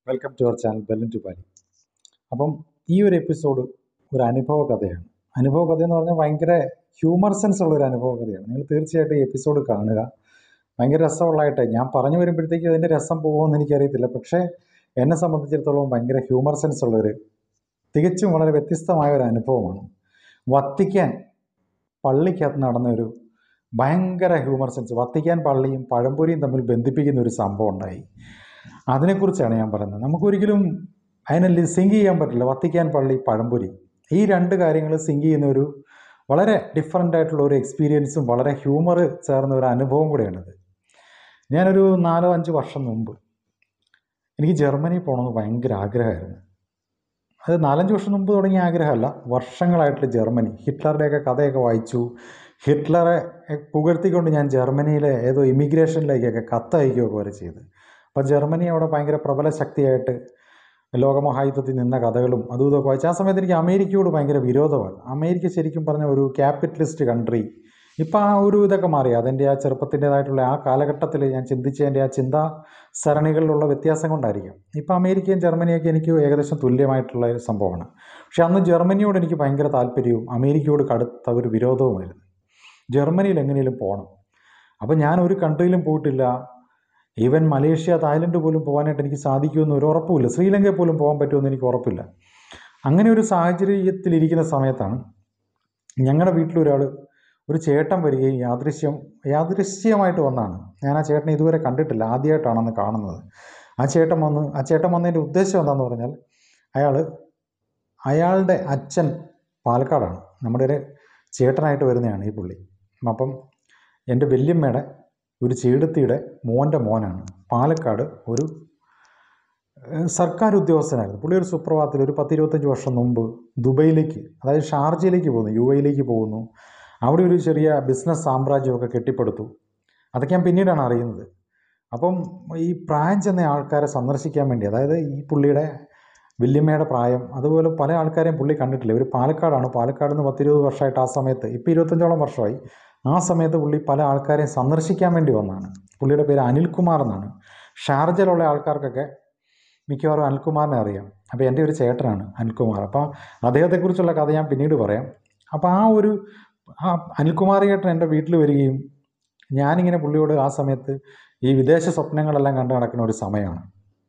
welcome to our channel ബെല്ലൻ ടു പാലി അപ്പം ഈ ഒരു എപ്പിസോഡ് ഒരു അനുഭവ കഥയാണ് അനുഭവ കഥ എന്ന് പറഞ്ഞാൽ ഭയങ്കര ഹ്യൂമർ സെൻസ് ഉള്ള ഒരു അനുഭവ കഥയാണ് നിങ്ങൾ തീർച്ചയായിട്ടും ഈ എപ്പിസോഡ് കാണുക ഭയങ്കര രസമുള്ളതായിട്ട് ഞാൻ പറഞ്ഞു വരുമ്പോഴത്തേക്കും അതിൻ്റെ രസം പോകുമെന്ന് എനിക്കറിയത്തില്ല പക്ഷേ എന്നെ സംബന്ധിച്ചിടത്തോളം ഭയങ്കര ഹ്യൂമർ സെൻസ് ഉള്ളൊരു തികച്ചും വളരെ വ്യത്യസ്തമായ ഒരു അനുഭവമാണ് വത്തിക്കാൻ പള്ളിക്കകത്ത് നടന്ന ഒരു ഭയങ്കര ഹ്യൂമർ സെൻസ് വത്തിക്കാൻ പള്ളിയും പഴംപൊരിയും തമ്മിൽ ബന്ധിപ്പിക്കുന്ന ഒരു സംഭവം ഉണ്ടായി അതിനെക്കുറിച്ചാണ് ഞാൻ പറയുന്നത് നമുക്കൊരിക്കലും അതിനെ സിങ്ക് ചെയ്യാൻ പറ്റില്ല വത്തിക്കാൻ പള്ളി പഴംപൊരി ഈ രണ്ട് കാര്യങ്ങൾ സിങ്ക് ചെയ്യുന്ന ഒരു വളരെ ഡിഫറെൻ്റ് ആയിട്ടുള്ള ഒരു എക്സ്പീരിയൻസും വളരെ ഹ്യൂമർ ചേർന്ന ഒരു അനുഭവം കൂടെയാണിത് ഞാനൊരു നാലോ അഞ്ച് വർഷം മുമ്പ് എനിക്ക് ജർമ്മനി പോകണമെന്ന് ഭയങ്കര ആഗ്രഹമായിരുന്നു അത് നാലഞ്ച് വർഷം മുമ്പ് തുടങ്ങിയ ആഗ്രഹമല്ല വർഷങ്ങളായിട്ട് ജർമ്മനി ഹിറ്റ്ലറുടെയൊക്കെ കഥയൊക്കെ വായിച്ചു ഹിറ്റ്ലറെ പുകഴ്ത്തിക്കൊണ്ട് ഞാൻ ജർമ്മനിയിലെ ഏതോ ഇമിഗ്രേഷനിലേക്കൊക്കെ കത്തയക്കുകയൊക്കെ വരെ ചെയ്ത് അപ്പോൾ ജർമ്മനി അവിടെ ഭയങ്കര പ്രബല ശക്തിയായിട്ട് ലോകമഹായുദ്ധത്തിൽ നിന്ന കഥകളും അതും ഇതൊക്കെ വായിച്ചു ആ സമയത്ത് എനിക്ക് അമേരിക്കയോട് ഭയങ്കര വിരോധമാണ് അമേരിക്ക ശരിക്കും പറഞ്ഞ ഒരു ക്യാപിറ്റലിസ്റ്റ് കൺട്രി ഇപ്പം ആ ഒരു ഇതൊക്കെ മാറി അതിൻ്റെ ആ ചെറുപ്പത്തിൻ്റേതായിട്ടുള്ള ആ കാലഘട്ടത്തിൽ ഞാൻ ചിന്തിച്ചതിൻ്റെ ആ ചിന്താ സരണികളിലുള്ള വ്യത്യാസം കൊണ്ടായിരിക്കും ഇപ്പം അമേരിക്കയും ജർമ്മനിയൊക്കെ എനിക്ക് ഏകദേശം തുല്യമായിട്ടുള്ള ഒരു സംഭവമാണ് പക്ഷെ അന്ന് ജർമ്മനിയോട് എനിക്ക് ഭയങ്കര താല്പര്യവും അമേരിക്കയോട് കടുത്ത ഒരു വിരോധവുമായിരുന്നു ജർമ്മനിയിൽ എങ്ങനെയും പോകണം അപ്പോൾ ഞാൻ ഒരു കൺട്രിയിലും പോയിട്ടില്ല ഈവൻ മലേഷ്യ തായ്ലൻഡ് പോലും പോകാനായിട്ട് എനിക്ക് സാധിക്കുമെന്ന് ഒരു ഉറപ്പുമില്ല ശ്രീലങ്കയിൽ പോലും പോകാൻ പറ്റുമെന്ന് എനിക്ക് ഉറപ്പില്ല അങ്ങനെ ഒരു സാഹചര്യത്തിലിരിക്കുന്ന സമയത്താണ് ഞങ്ങളുടെ വീട്ടിലൊരാൾ ഒരു ചേട്ടൻ വരികയും യാദൃശ്യം യാദൃശ്യമായിട്ട് വന്നാണ് ഞാൻ ആ ചേട്ടനെ ഇതുവരെ കണ്ടിട്ടില്ല ആദ്യമായിട്ടാണെന്ന് കാണുന്നത് ആ ചേട്ടൻ വന്ന് ആ ചേട്ടൻ വന്നതിൻ്റെ ഉദ്ദേശം എന്താണെന്ന് പറഞ്ഞാൽ അയാൾ അയാളുടെ അച്ഛൻ പാലക്കാടാണ് നമ്മുടെ ഒരു ചേട്ടനായിട്ട് വരുന്നതാണ് ഈ പുള്ളി അപ്പം എൻ്റെ വല്യമ്മയുടെ ഒരു ചേടത്തിയുടെ മോൻ്റെ മോനാണ് പാലക്കാട് ഒരു ഏഹ്, സർക്കാർ ഉദ്യോഗസ്ഥനായിരുന്നു പുള്ളി ഒരു സുപ്രഭാതത്തിൽ ഒരു പത്തിരുപത്തഞ്ച് വർഷം മുമ്പ് ദുബൈയിലേക്ക് അതായത് ഷാർജയിലേക്ക് പോകുന്നു യു എയിലേക്ക് പോകുന്നു അവിടെ ഒരു ചെറിയ ബിസിനസ് സാമ്രാജ്യമൊക്കെ കെട്ടിപ്പടുത്തു അതൊക്കെ ഞാൻ പിന്നീടാണ് അറിയുന്നത് അപ്പം ഈ പ്രായം ചെന്ന ആൾക്കാരെ സന്ദർശിക്കാൻ വേണ്ടി അതായത് ഈ പുള്ളിയുടെ വല്യമ്മയുടെ പ്രായം അതുപോലെ പല ആൾക്കാരെയും പുള്ളി കണ്ടിട്ടില്ല ഇവർ പാലക്കാടാണ് പാലക്കാട് നിന്ന് പത്തിരുപത് വർഷമായിട്ട് ആ സമയത്ത് ഇപ്പോൾ ഇരുപത്തഞ്ചോളം വർഷമായി ആ സമയത്ത് പുള്ളി പല ആൾക്കാരെയും സന്ദർശിക്കാൻ വേണ്ടി വന്നതാണ് പുള്ളിയുടെ പേര് അനിൽകുമാർ എന്നാണ് ഷാർജയിലുള്ള ആൾക്കാർക്കൊക്കെ മിക്കവാറും അനിൽകുമാറിനെ അറിയാം അപ്പോൾ എൻ്റെ ഒരു ചേട്ടനാണ് അനിൽകുമാർ അപ്പോൾ അദ്ദേഹത്തെക്കുറിച്ചുള്ള കഥ ഞാൻ പിന്നീട് പറയാം അപ്പോൾ ആ ഒരു ആ അനിൽകുമാർ ചേട്ടൻ എൻ്റെ വീട്ടിൽ വരികയും ഞാനിങ്ങനെ പുള്ളിയോട് ആ സമയത്ത് ഈ വിദേശ സ്വപ്നങ്ങളെല്ലാം കണ്ടു നടക്കുന്ന ഒരു സമയമാണ്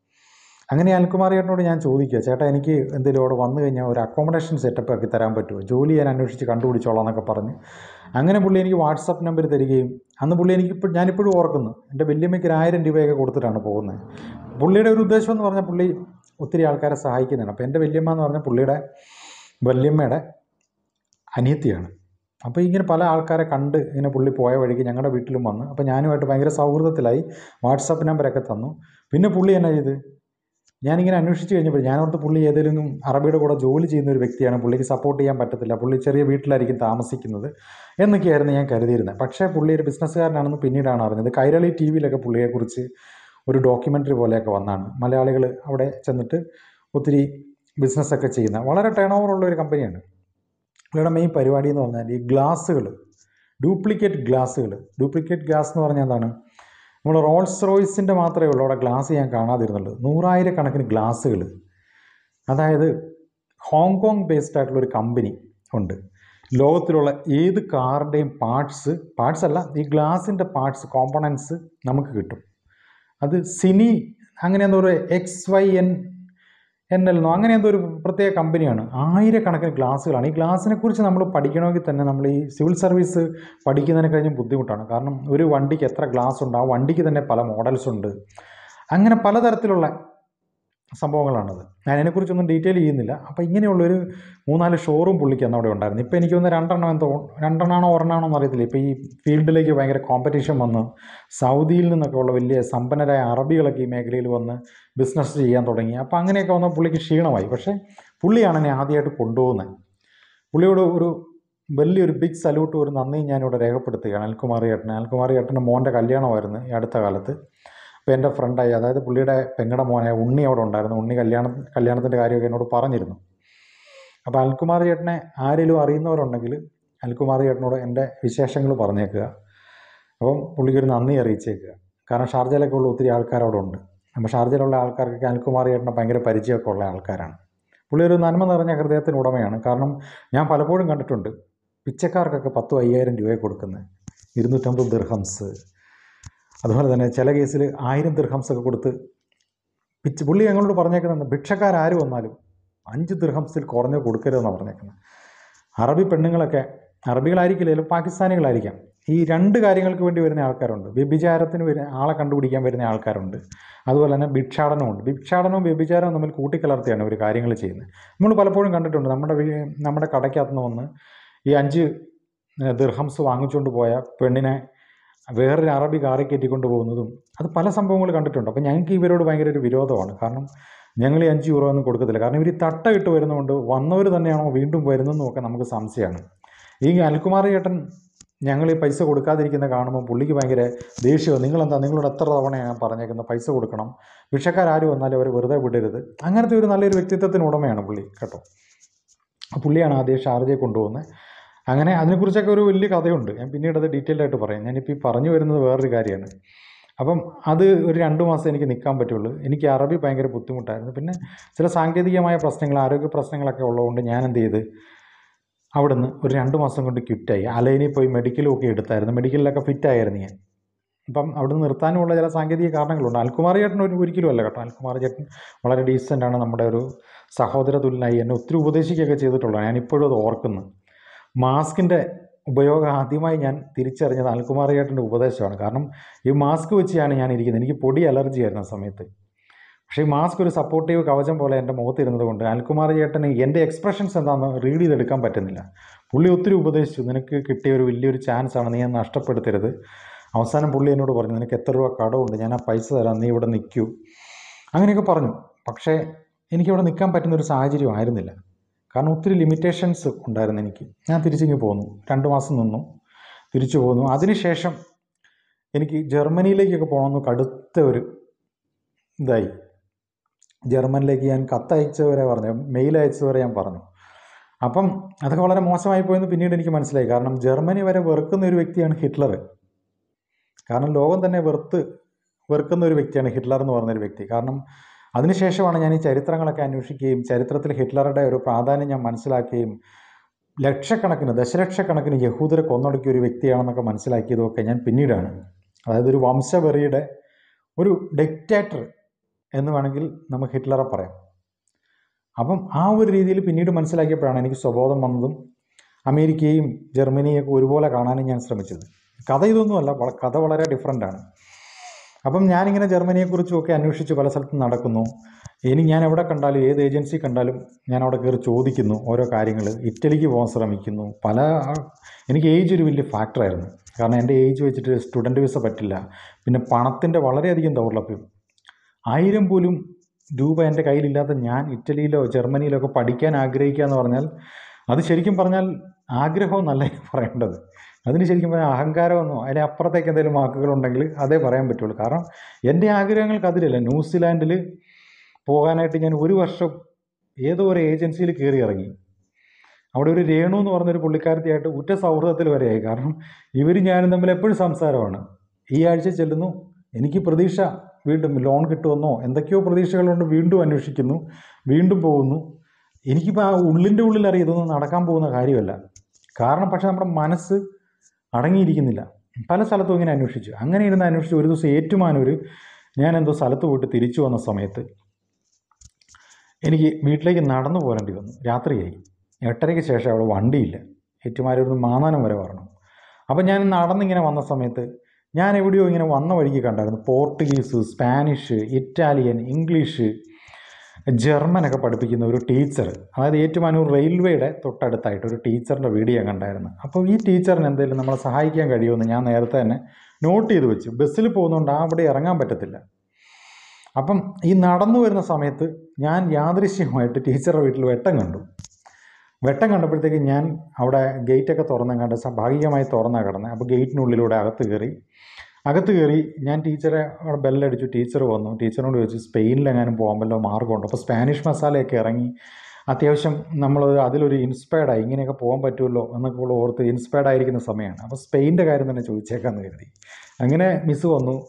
അങ്ങനെ അനിൽകുമാർ ചേട്ടനോട് ഞാൻ ചോദിക്കുക ചേട്ടാ എനിക്ക് എന്തെങ്കിലും അവിടെ വന്നു കഴിഞ്ഞാൽ ഒരു അക്കോമഡേഷൻ സെറ്റപ്പ് ആക്കി തരാൻ പറ്റുമോ ജോലി ഞാൻ അന്വേഷിച്ച് കണ്ടുപിടിച്ചോളാം എന്നൊക്കെ പറഞ്ഞ് അങ്ങനെ പുള്ളി എനിക്ക് വാട്സപ്പ് നമ്പർ തരികയും അന്ന് പുള്ളി എനിക്കിപ്പോൾ ഞാനിപ്പോഴും ഓർക്കുന്നു എൻ്റെ വല്യമ്മയ്ക്ക് ഒരു ആയിരം രൂപയൊക്കെ കൊടുത്തിട്ടാണ് പോകുന്നത് പുള്ളിയുടെ ഒരു ഉദ്ദേശം എന്ന് പറഞ്ഞാൽ പുള്ളി ഒത്തിരി ആൾക്കാരെ സഹായിക്കുന്നതാണ് അപ്പോൾ എൻ്റെ വല്യമ്മ എന്ന് പറഞ്ഞാൽ പുള്ളിയുടെ വല്യമ്മയുടെ അനിയത്തിയാണ് അപ്പോൾ ഇങ്ങനെ പല ആൾക്കാരെ കണ്ട് ഇങ്ങനെ പുള്ളി പോയ വഴിക്ക് ഞങ്ങളുടെ വീട്ടിലും വന്ന് അപ്പോൾ ഞാനുമായിട്ട് ഭയങ്കര സൗഹൃദത്തിലായി വാട്സപ്പ് നമ്പരൊക്കെ തന്നു പിന്നെ പുള്ളി എന്നാ ചെയ്ത് ഞാനിങ്ങനെ അന്വേഷിച്ച് കഴിഞ്ഞപ്പോൾ ഞാനോർത്ത് പുള്ളി ഏതെങ്കിലും അറബിയുടെ കൂടെ ജോലി ചെയ്യുന്ന ഒരു വ്യക്തിയാണ് പുള്ളിക്ക് സപ്പോർട്ട് ചെയ്യാൻ പറ്റത്തില്ല പുള്ളി ചെറിയ വീട്ടിലായിരിക്കും താമസിക്കുന്നത് എന്നൊക്കെയായിരുന്നു ഞാൻ കരുതിയിരുന്നത് പക്ഷേ പുള്ളി ഒരു ബിസിനസ്സുകാരനാണെന്ന് പിന്നീടാണ് അറിഞ്ഞത് കൈരളി ടി വിയിലൊക്കെ പുള്ളിയെക്കുറിച്ച് ഒരു ഡോക്യുമെൻ്ററി പോലെയൊക്കെ വന്നാണ് മലയാളികൾ അവിടെ ചെന്നിട്ട് ഒത്തിരി ബിസിനസ്സൊക്കെ ചെയ്യുന്ന വളരെ ടേൺ ഓവർ ഉള്ള ഒരു കമ്പനിയാണ് പുള്ളിയുടെ മെയിൻ പരിപാടി എന്ന് പറഞ്ഞാൽ ഈ ഗ്ലാസ്സുകൾ ഡ്യൂപ്ലിക്കേറ്റ് ഗ്ലാസ്സുകൾ ഡ്യൂപ്ലിക്കേറ്റ് ഗ്ലാസ് എന്ന് പറഞ്ഞാൽ എന്താണ് നമ്മൾ റോൾസ് റോയ്സിൻ്റെ മാത്രമേ ഉള്ളൂ അവിടെ ഗ്ലാസ് ഞാൻ കാണാതിരുന്നുള്ളൂ നൂറായിരക്കണക്കിന് ഗ്ലാസ്സുകൾ അതായത് ഹോങ്കോങ് ബേസ്ഡ് ആയിട്ടുള്ള ഒരു കമ്പനി ഉണ്ട് ലോകത്തിലുള്ള ഏത് കാറിൻ്റെയും പാർട്സ് പാർട്സ് അല്ല ഈ ഗ്ലാസിൻ്റെ പാർട്സ് കോമ്പണൻസ് നമുക്ക് കിട്ടും അത് സിനി അങ്ങനെ എന്തോ ഒരു X Y N N L എന്നോ അങ്ങനെ എന്തോ ഒരു പ്രത്യേക കമ്പനിയാണ് ആയിരക്കണക്കിന് ഗ്ലാസ്സുകളാണ് ഈ ഗ്ലാസിനെ കുറിച്ച് നമ്മൾ പഠിക്കണമെങ്കിൽ തന്നെ നമ്മൾ ഈ സിവിൽ സർവീസ് പഠിക്കുന്നതിനെ കഴിഞ്ഞും ബുദ്ധിമുട്ടാണ് കാരണം ഒരു വണ്ടിക്ക് എത്ര ഗ്ലാസ് ഉണ്ട് ആ വണ്ടിക്ക് തന്നെ പല മോഡൽസ് ഉണ്ട് അങ്ങനെ പലതരത്തിലുള്ള സംഭവങ്ങളാണത് ഞാൻ അതിനെക്കുറിച്ചൊന്നും ഡീറ്റെയിൽ ചെയ്യുന്നില്ല അപ്പോൾ ഇങ്ങനെയുള്ളൊരു മൂന്നാല് ഷോറൂം പുള്ളിക്ക് അന്ന് അവിടെ ഉണ്ടായിരുന്നു ഇപ്പോൾ എനിക്ക് തോന്നുന്നു രണ്ടെണ്ണം എന്തോ രണ്ടെണ്ണാണോ ഒരെണ്ണാണോ എന്നറിയത്തില്ല ഇപ്പോൾ ഈ ഫീൽഡിലേക്ക് ഭയങ്കര കോമ്പറ്റീഷൻ വന്ന് സൗദിയിൽ നിന്നൊക്കെ ഉള്ള വലിയ സമ്പന്നരായ അറബികളൊക്കെ ഈ മേഖലയിൽ വന്ന് ബിസിനസ് ചെയ്യാൻ തുടങ്ങി അപ്പോൾ അങ്ങനെയൊക്കെ വന്ന പുള്ളിക്ക് ക്ഷീണമായി പക്ഷേ പുള്ളിയാണ് എന്നെ ആദ്യമായിട്ട് കൊണ്ടുപോകുന്നത് പുള്ളിയോട് ഒരു വലിയൊരു ബിഗ് സല്യൂട്ട് ഒരു നന്ദി ഞാനിവിടെ രേഖപ്പെടുത്തുകയാണ് അൽകുമാർ ചേട്ടന് അൽകുമാർ ചേട്ടൻ്റെ മോൻ്റെ കല്യാണമായിരുന്നു ഈ അടുത്ത കാലത്ത് അപ്പോൾ എൻ്റെ ഫ്രണ്ടായി അതായത് പുള്ളിയുടെ പെങ്ങടെ മോനെ ഉണ്ണി അവിടെ ഉണ്ടായിരുന്നു ഉണ്ണി കല്യാണം കല്യാണത്തിൻ്റെ കാര്യമൊക്കെ എന്നോട് പറഞ്ഞിരുന്നു അപ്പോൾ അൽകുമാർ ചേട്ടനെ ആരെങ്കിലും അറിയുന്നവരുണ്ടെങ്കിൽ അൽകുമാർ ചേട്ടനോട് എൻ്റെ വിശേഷങ്ങൾ പറഞ്ഞേക്കുക അപ്പം പുള്ളിക്കൊരു നന്ദി അറിയിച്ചേക്കുക കാരണം ഷാർജയിലൊക്കെ ഉള്ള ഒത്തിരി ആൾക്കാർ അവിടെ ഉണ്ട് നമ്മൾ ഷാർജയിലുള്ള ആൾക്കാർക്കൊക്കെ അനിൽകുമാർ ചേട്ടനെ ഭയങ്കര പരിചയമൊക്കെ ഉള്ള ആൾക്കാരാണ് പുള്ളി ഒരു നന്മ നിറഞ്ഞ ഹൃദയത്തിന് ഉടമയാണ് കാരണം ഞാൻ പലപ്പോഴും കണ്ടിട്ടുണ്ട് പിച്ചക്കാർക്കൊക്കെ പത്തും അയ്യായിരം രൂപയെ കൊടുക്കുന്നത് ഇരുന്നൂറ്റമ്പത് ദിർഹംസ് അതുപോലെ തന്നെ ചില കേസിൽ ആയിരം ദിർഹംസ് ഒക്കെ കൊടുത്ത് പിച്ച് പുള്ളി ഞങ്ങളോട് പറഞ്ഞേക്കുന്നത് ഭിക്ഷക്കാരും വന്നാലും അഞ്ച് ദിർഹംസിൽ കുറഞ്ഞ് കൊടുക്കരുതെന്നാണ് പറഞ്ഞേക്കുന്നത് അറബി പെണ്ണുങ്ങളൊക്കെ അറബികളായിരിക്കില്ലെങ്കിലും പാകിസ്ഥാനികളായിരിക്കാം ഈ രണ്ട് കാര്യങ്ങൾക്ക് വേണ്ടി വരുന്ന ആൾക്കാരുണ്ട് വ്യഭിചാരത്തിന് വരുന്ന ആളെ കണ്ടുപിടിക്കാൻ വരുന്ന ആൾക്കാരുണ്ട് അതുപോലെ തന്നെ ഭിക്ഷാടനമുണ്ട് ഭിക്ഷാടനവും വ്യഭിചാരവും തമ്മിൽ കൂട്ടിക്കലർത്തിയാണ് ഒരു കാര്യങ്ങൾ ചെയ്യുന്നത് നമ്മൾ പലപ്പോഴും കണ്ടിട്ടുണ്ട് നമ്മുടെ വീ- നമ്മുടെ കടയ്ക്കകത്ത് നിന്ന് വന്ന് ഈ അഞ്ച് ദിർഹംസ് വാങ്ങിച്ചുകൊണ്ട് പോയ പെണ്ണിനെ വേറൊരു അറബി കാറി കയറ്റിക്കൊണ്ട് പോകുന്നതും അത് പല സംഭവങ്ങൾ കണ്ടിട്ടുണ്ട് അപ്പോൾ ഞങ്ങൾക്ക് ഇവരോട് ഭയങ്കര ഒരു വിരോധമാണ് കാരണം ഞങ്ങൾ ഈ അഞ്ച് യൂറോ ഒന്നും കൊടുക്കത്തില്ല കാരണം ഇവർ ഈ തട്ട ഇട്ട് വരുന്നതുകൊണ്ട് വന്നവർ തന്നെയാണോ വീണ്ടും വരുന്നതെന്നും ഒക്കെ നമുക്ക് സംശയമാണ് ഈ അൽകുമാർ ചേട്ടൻ ഞങ്ങൾ ഈ പൈസ കൊടുക്കാതിരിക്കുന്ന കാണുമ്പോൾ പുള്ളിക്ക് ഭയങ്കര ദേഷ്യമാണ് നിങ്ങളെന്താ നിങ്ങളോട് എത്ര തവണയാണ് ഞാൻ പറഞ്ഞേക്കുന്നത് പൈസ കൊടുക്കണം ഭിക്ഷക്കാരും വന്നാലും അവർ വെറുതെ വിടരുത് അങ്ങനത്തെ ഒരു നല്ലൊരു വ്യക്തിത്വത്തിന് ഉടമയാണ് പുള്ളി കേട്ടോ ആ പുള്ളിയാണ് ആദ്യം ഷാർജയെ കൊണ്ടുപോകുന്നത് അങ്ങനെ അതിനെക്കുറിച്ചൊക്കെ ഒരു വലിയ കഥയുണ്ട് ഞാൻ പിന്നീട് അത് ഡീറ്റെയിൽഡ് ആയിട്ട് പറയാം ഞാനിപ്പോൾ ഈ പറഞ്ഞു വരുന്നത് വേറൊരു കാര്യമാണ് അപ്പം അത് ഒരു രണ്ട് മാസം എനിക്ക് നിൽക്കാൻ പറ്റുള്ളൂ എനിക്ക് അറബി ഭയങ്കര ബുദ്ധിമുട്ടായിരുന്നു പിന്നെ ചില സാങ്കേതികമായ പ്രശ്നങ്ങൾ ആരോഗ്യ പ്രശ്നങ്ങളൊക്കെ ഉള്ളതുകൊണ്ട് ഞാൻ എന്ത് ചെയ്ത് അവിടുന്ന് ഒരു രണ്ട് മാസം കൊണ്ട് ക്വിറ്റായി അലൈനിൽ പോയി മെഡിക്കലും ഒക്കെ എടുത്തായിരുന്നു മെഡിക്കലിലൊക്കെ ഫിറ്റായിരുന്നു ഞാൻ അപ്പം അവിടുന്ന് നിർത്താനുമുള്ള ചില സാങ്കേതിക കാരണങ്ങളുണ്ട് അൽകുമാർ ചേട്ടൻ ഒരു ഒരിക്കലും അല്ല കേട്ടോ അൽകുമാർ ചേട്ടൻ വളരെ ഡീസൻ്റ് ആണ് നമ്മുടെ ഒരു സഹോദര തുല്യനായി എന്നെ ഒത്തിരി ഉപദേശിക്കുകയൊക്കെ ചെയ്തിട്ടുള്ളതാണ് ഞാൻ ഇപ്പോഴും അത് ഓർക്കുന്നു മാസ്കിൻ്റെ ഉപയോഗം ആദ്യമായി ഞാൻ തിരിച്ചറിഞ്ഞത് അൽകുമാർ ചേട്ടൻ്റെ ഉപദേശമാണ് കാരണം ഈ മാസ്ക് വെച്ചാണ് ഞാൻ ഇരിക്കുന്നത് എനിക്ക് പൊടി അലർജി ആയിരുന്നു ആ സമയത്ത് പക്ഷേ ഈ മാസ്ക് ഒരു സപ്പോർട്ടീവ് കവചം പോലെ എൻ്റെ മുഖത്തിരുന്നത് കൊണ്ട് അൽകുമാർ ചേട്ടന് എൻ്റെ എക്സ്പ്രഷൻസ് എന്താണെന്ന് റീഡ് ചെയ്തെടുക്കാൻ പറ്റുന്നില്ല പുള്ളി ഒത്തിരി ഉപദേശിച്ചു നിനക്ക് കിട്ടിയ ഒരു വലിയൊരു ചാൻസ് ആണ് നീ അത് നഷ്ടപ്പെടുത്തരുത് അവസാനം പുള്ളി എന്നോട് പറഞ്ഞു നിനക്ക് എത്ര രൂപ കടമുണ്ട് ഞാൻ ആ പൈസ തരാം നീ ഇവിടെ നിൽക്കൂ അങ്ങനെയൊക്കെ പറഞ്ഞു പക്ഷേ എനിക്കിവിടെ നിൽക്കാൻ പറ്റുന്ന ഒരു സാഹചര്യം ആയിരുന്നില്ല കാരണം ഒത്തിരി ലിമിറ്റേഷൻസ് ഉണ്ടായിരുന്നു എനിക്ക് ഞാൻ തിരിച്ചിങ്ങ് പോന്നു രണ്ട് മാസം നിന്നു തിരിച്ചു പോന്നു അതിനുശേഷം എനിക്ക് ജർമ്മനിയിലേക്കൊക്കെ പോകണമെന്ന് കടുത്ത ഒരു ഇതായി ജർമ്മനിലേക്ക് ഞാൻ കത്തയച്ചവരെ പറഞ്ഞു മെയിൽ അയച്ചവരെ ഞാൻ പറഞ്ഞു അപ്പം അതൊക്കെ വളരെ മോശമായി പോയെന്ന് പിന്നീട് എനിക്ക് മനസ്സിലായി കാരണം ജർമ്മനി വരെ വെറുക്കുന്ന ഒരു വ്യക്തിയാണ് ഹിറ്റ്ലർ കാരണം ലോകം തന്നെ വെറുത്ത് വെറുക്കുന്ന ഒരു വ്യക്തിയാണ് ഹിറ്റ്ലർ എന്ന് പറഞ്ഞൊരു വ്യക്തി കാരണം അതിനുശേഷമാണ് ഞാൻ ഈ ചരിത്രങ്ങളൊക്കെ അന്വേഷിക്കുകയും ചരിത്രത്തിൽ ഹിറ്റ്ലറുടെ ഒരു പ്രാധാന്യം ഞാൻ മനസ്സിലാക്കുകയും ലക്ഷക്കണക്കിന് ദശലക്ഷക്കണക്കിന് യഹൂദരെ കൊന്നൊടുക്കിയ ഒരു വ്യക്തിയാണെന്നൊക്കെ മനസ്സിലാക്കിയതൊക്കെ ഞാൻ പിന്നീടാണ് അതായത് ഒരു വംശവെറിയുടെ ഒരു ഡിക്റ്റേറ്റർ എന്ന് വേണമെങ്കിൽ നമുക്ക് ഹിറ്റ്ലറെ പറയാം അപ്പം ആ ഒരു രീതിയിൽ പിന്നീട് മനസ്സിലാക്കിയപ്പോഴാണ് എനിക്ക് സ്വബോധം വന്നതും അമേരിക്കയും ജർമ്മനിയൊക്കെ ഒരുപോലെ കാണാനും ഞാൻ ശ്രമിച്ചത് കഥ ഇതൊന്നുമല്ല വള- കഥ വളരെ ഡിഫറെൻ്റ് ആണ് അപ്പം ഞാനിങ്ങനെ ജർമ്മനിയെക്കുറിച്ചും ഒക്കെ അന്വേഷിച്ച് പല സ്ഥലത്തും നടക്കുന്നു ഇനി ഞാൻ എവിടെ കണ്ടാലും ഏത് ഏജൻസി കണ്ടാലും ഞാൻ അവിടെ കയറി ചോദിക്കുന്നു ഓരോ കാര്യങ്ങൾ ഇറ്റലിക്ക് പോകാൻ ശ്രമിക്കുന്നു പല ആ- എനിക്ക് ഏജ് ഒരു വലിയ ഫാക്ടറായിരുന്നു കാരണം എൻ്റെ ഏജ് വെച്ചിട്ട് സ്റ്റുഡൻറ്റ് വിസ പറ്റില്ല പിന്നെ പണത്തിൻ്റെ വളരെയധികം ദൗർലഭ്യം ആയിരം പോലും രൂപ എൻ്റെ കയ്യിലില്ലാത്ത ഞാൻ ഇറ്റലിയിലോ ജർമ്മനിയിലോ ഒക്കെ പഠിക്കാൻ ആഗ്രഹിക്കുക എന്ന് പറഞ്ഞാൽ അത് ശരിക്കും പറഞ്ഞാൽ ആഗ്രഹം എന്നല്ല എനിക്ക് പറയേണ്ടത് അതിന് ശരിക്കും പറഞ്ഞാൽ അഹങ്കാരമെന്നോ അതിന് അപ്പുറത്തേക്ക് എന്തെങ്കിലും വാക്കുകളുണ്ടെങ്കിൽ അതേ പറയാൻ പറ്റുള്ളൂ കാരണം എൻ്റെ ആഗ്രഹങ്ങൾക്ക് അതിലല്ല ന്യൂസിലാൻഡിൽ പോകാനായിട്ട് ഞാൻ ഒരു വർഷം ഏതോ ഒരു ഏജൻസിയിൽ കയറി ഇറങ്ങി അവിടെ ഒരു രേണു എന്ന് പറഞ്ഞൊരു പുള്ളിക്കാരത്തിയായിട്ട് ഉറ്റ സൗഹൃദത്തിൽ വരെയായി കാരണം ഇവരും ഞാനും തമ്മിൽ എപ്പോഴും സംസാരമാണ് ഈ ആഴ്ച ചെല്ലുന്നു എനിക്ക് പ്രതീക്ഷ വീണ്ടും ലോൺ കിട്ടുമെന്നോ എന്തൊക്കെയോ പ്രതീക്ഷകളുണ്ട് വീണ്ടും അന്വേഷിക്കുന്നു വീണ്ടും പോകുന്നു എനിക്കിപ്പോൾ ആ ഉള്ളിൻ്റെ ഉള്ളിൽ അറിയാം ഇതൊന്നും നടക്കാൻ പോകുന്ന കാര്യമല്ല കാരണം പക്ഷെ നമ്മുടെ മനസ്സ് അടങ്ങിയിരിക്കുന്നില്ല പല സ്ഥലത്തും ഇങ്ങനെ അന്വേഷിച്ചു അങ്ങനെ ഇരുന്ന് അന്വേഷിച്ച് ഒരു ദിവസം ഏറ്റുമാനൂർ ഞാൻ എന്തോ സ്ഥലത്ത് പോയിട്ട് തിരിച്ചു വന്ന സമയത്ത് എനിക്ക് വീട്ടിലേക്ക് നടന്നു പോരേണ്ടി വന്നു രാത്രിയായി എട്ടരയ്ക്ക് ശേഷം അവിടെ വണ്ടിയില്ല ഏറ്റുമാനൂരിൽ നിന്ന് മാന്നാനം വരെ വരണം അപ്പം ഞാൻ നടന്നിങ്ങനെ വന്ന സമയത്ത് ഞാൻ എവിടെയോ ഇങ്ങനെ വന്ന വഴിക്ക് കണ്ടായിരുന്നു പോർട്ടുഗീസ് സ്പാനിഷ് ഇറ്റാലിയൻ ഇംഗ്ലീഷ് ജർമ്മനൊക്കെ പഠിപ്പിക്കുന്ന ഒരു ടീച്ചർ അതായത് ഏറ്റുമാനൂർ റെയിൽവേയുടെ തൊട്ടടുത്തായിട്ട് ഒരു ടീച്ചറിൻ്റെ വീഡിയോ ഞാൻ കണ്ടായിരുന്നു അപ്പോൾ ഈ ടീച്ചറിന് എന്തെങ്കിലും നമ്മളെ സഹായിക്കാൻ കഴിയുമെന്ന് ഞാൻ നേരത്തെ തന്നെ നോട്ട് ചെയ്ത് വെച്ചു ബസ്സിൽ പോകുന്നതുകൊണ്ട് ആ അവിടെ ഇറങ്ങാൻ പറ്റത്തില്ല അപ്പം ഈ നടന്നു വരുന്ന സമയത്ത് ഞാൻ യാദൃശ്യമായിട്ട് ടീച്ചറുടെ വീട്ടിൽ വെട്ടം കണ്ടു വെട്ടം കണ്ടപ്പോഴത്തേക്ക് ഞാൻ അവിടെ ഗേറ്റൊക്കെ തുറന്നും കണ്ട് സ- ഭാഗികമായി തുറന്നാണ് കിടന്നത് അപ്പോൾ ഗേറ്റിനുള്ളിലൂടെ അകത്ത് കയറി അകത്ത് കയറി ഞാൻ ടീച്ചറെ അവിടെ ബെല്ലടിച്ചു ടീച്ചർ വന്നു ടീച്ചറിനോട് ചോദിച്ചു സ്പെയിനിലെങ്ങാനും പോകാൻ വല്ല മാർഗമുണ്ടോ അപ്പോൾ സ്പാനിഷ് മസാലയൊക്കെ ഇറങ്ങി അത്യാവശ്യം നമ്മൾ അതിലൊരു ഇൻസ്പയർഡായി ഇങ്ങനെയൊക്കെ പോകാൻ പറ്റുമല്ലോ എന്നൊക്കെ ഉള്ള ഓർത്ത് ഇൻസ്പയർഡ് ആയിരിക്കുന്ന സമയമാണ് അപ്പോൾ സ്പെയിൻ്റെ കാര്യം തന്നെ ചോദിച്ചേക്കാമെന്ന് കരുതി അങ്ങനെ മിസ് വന്നു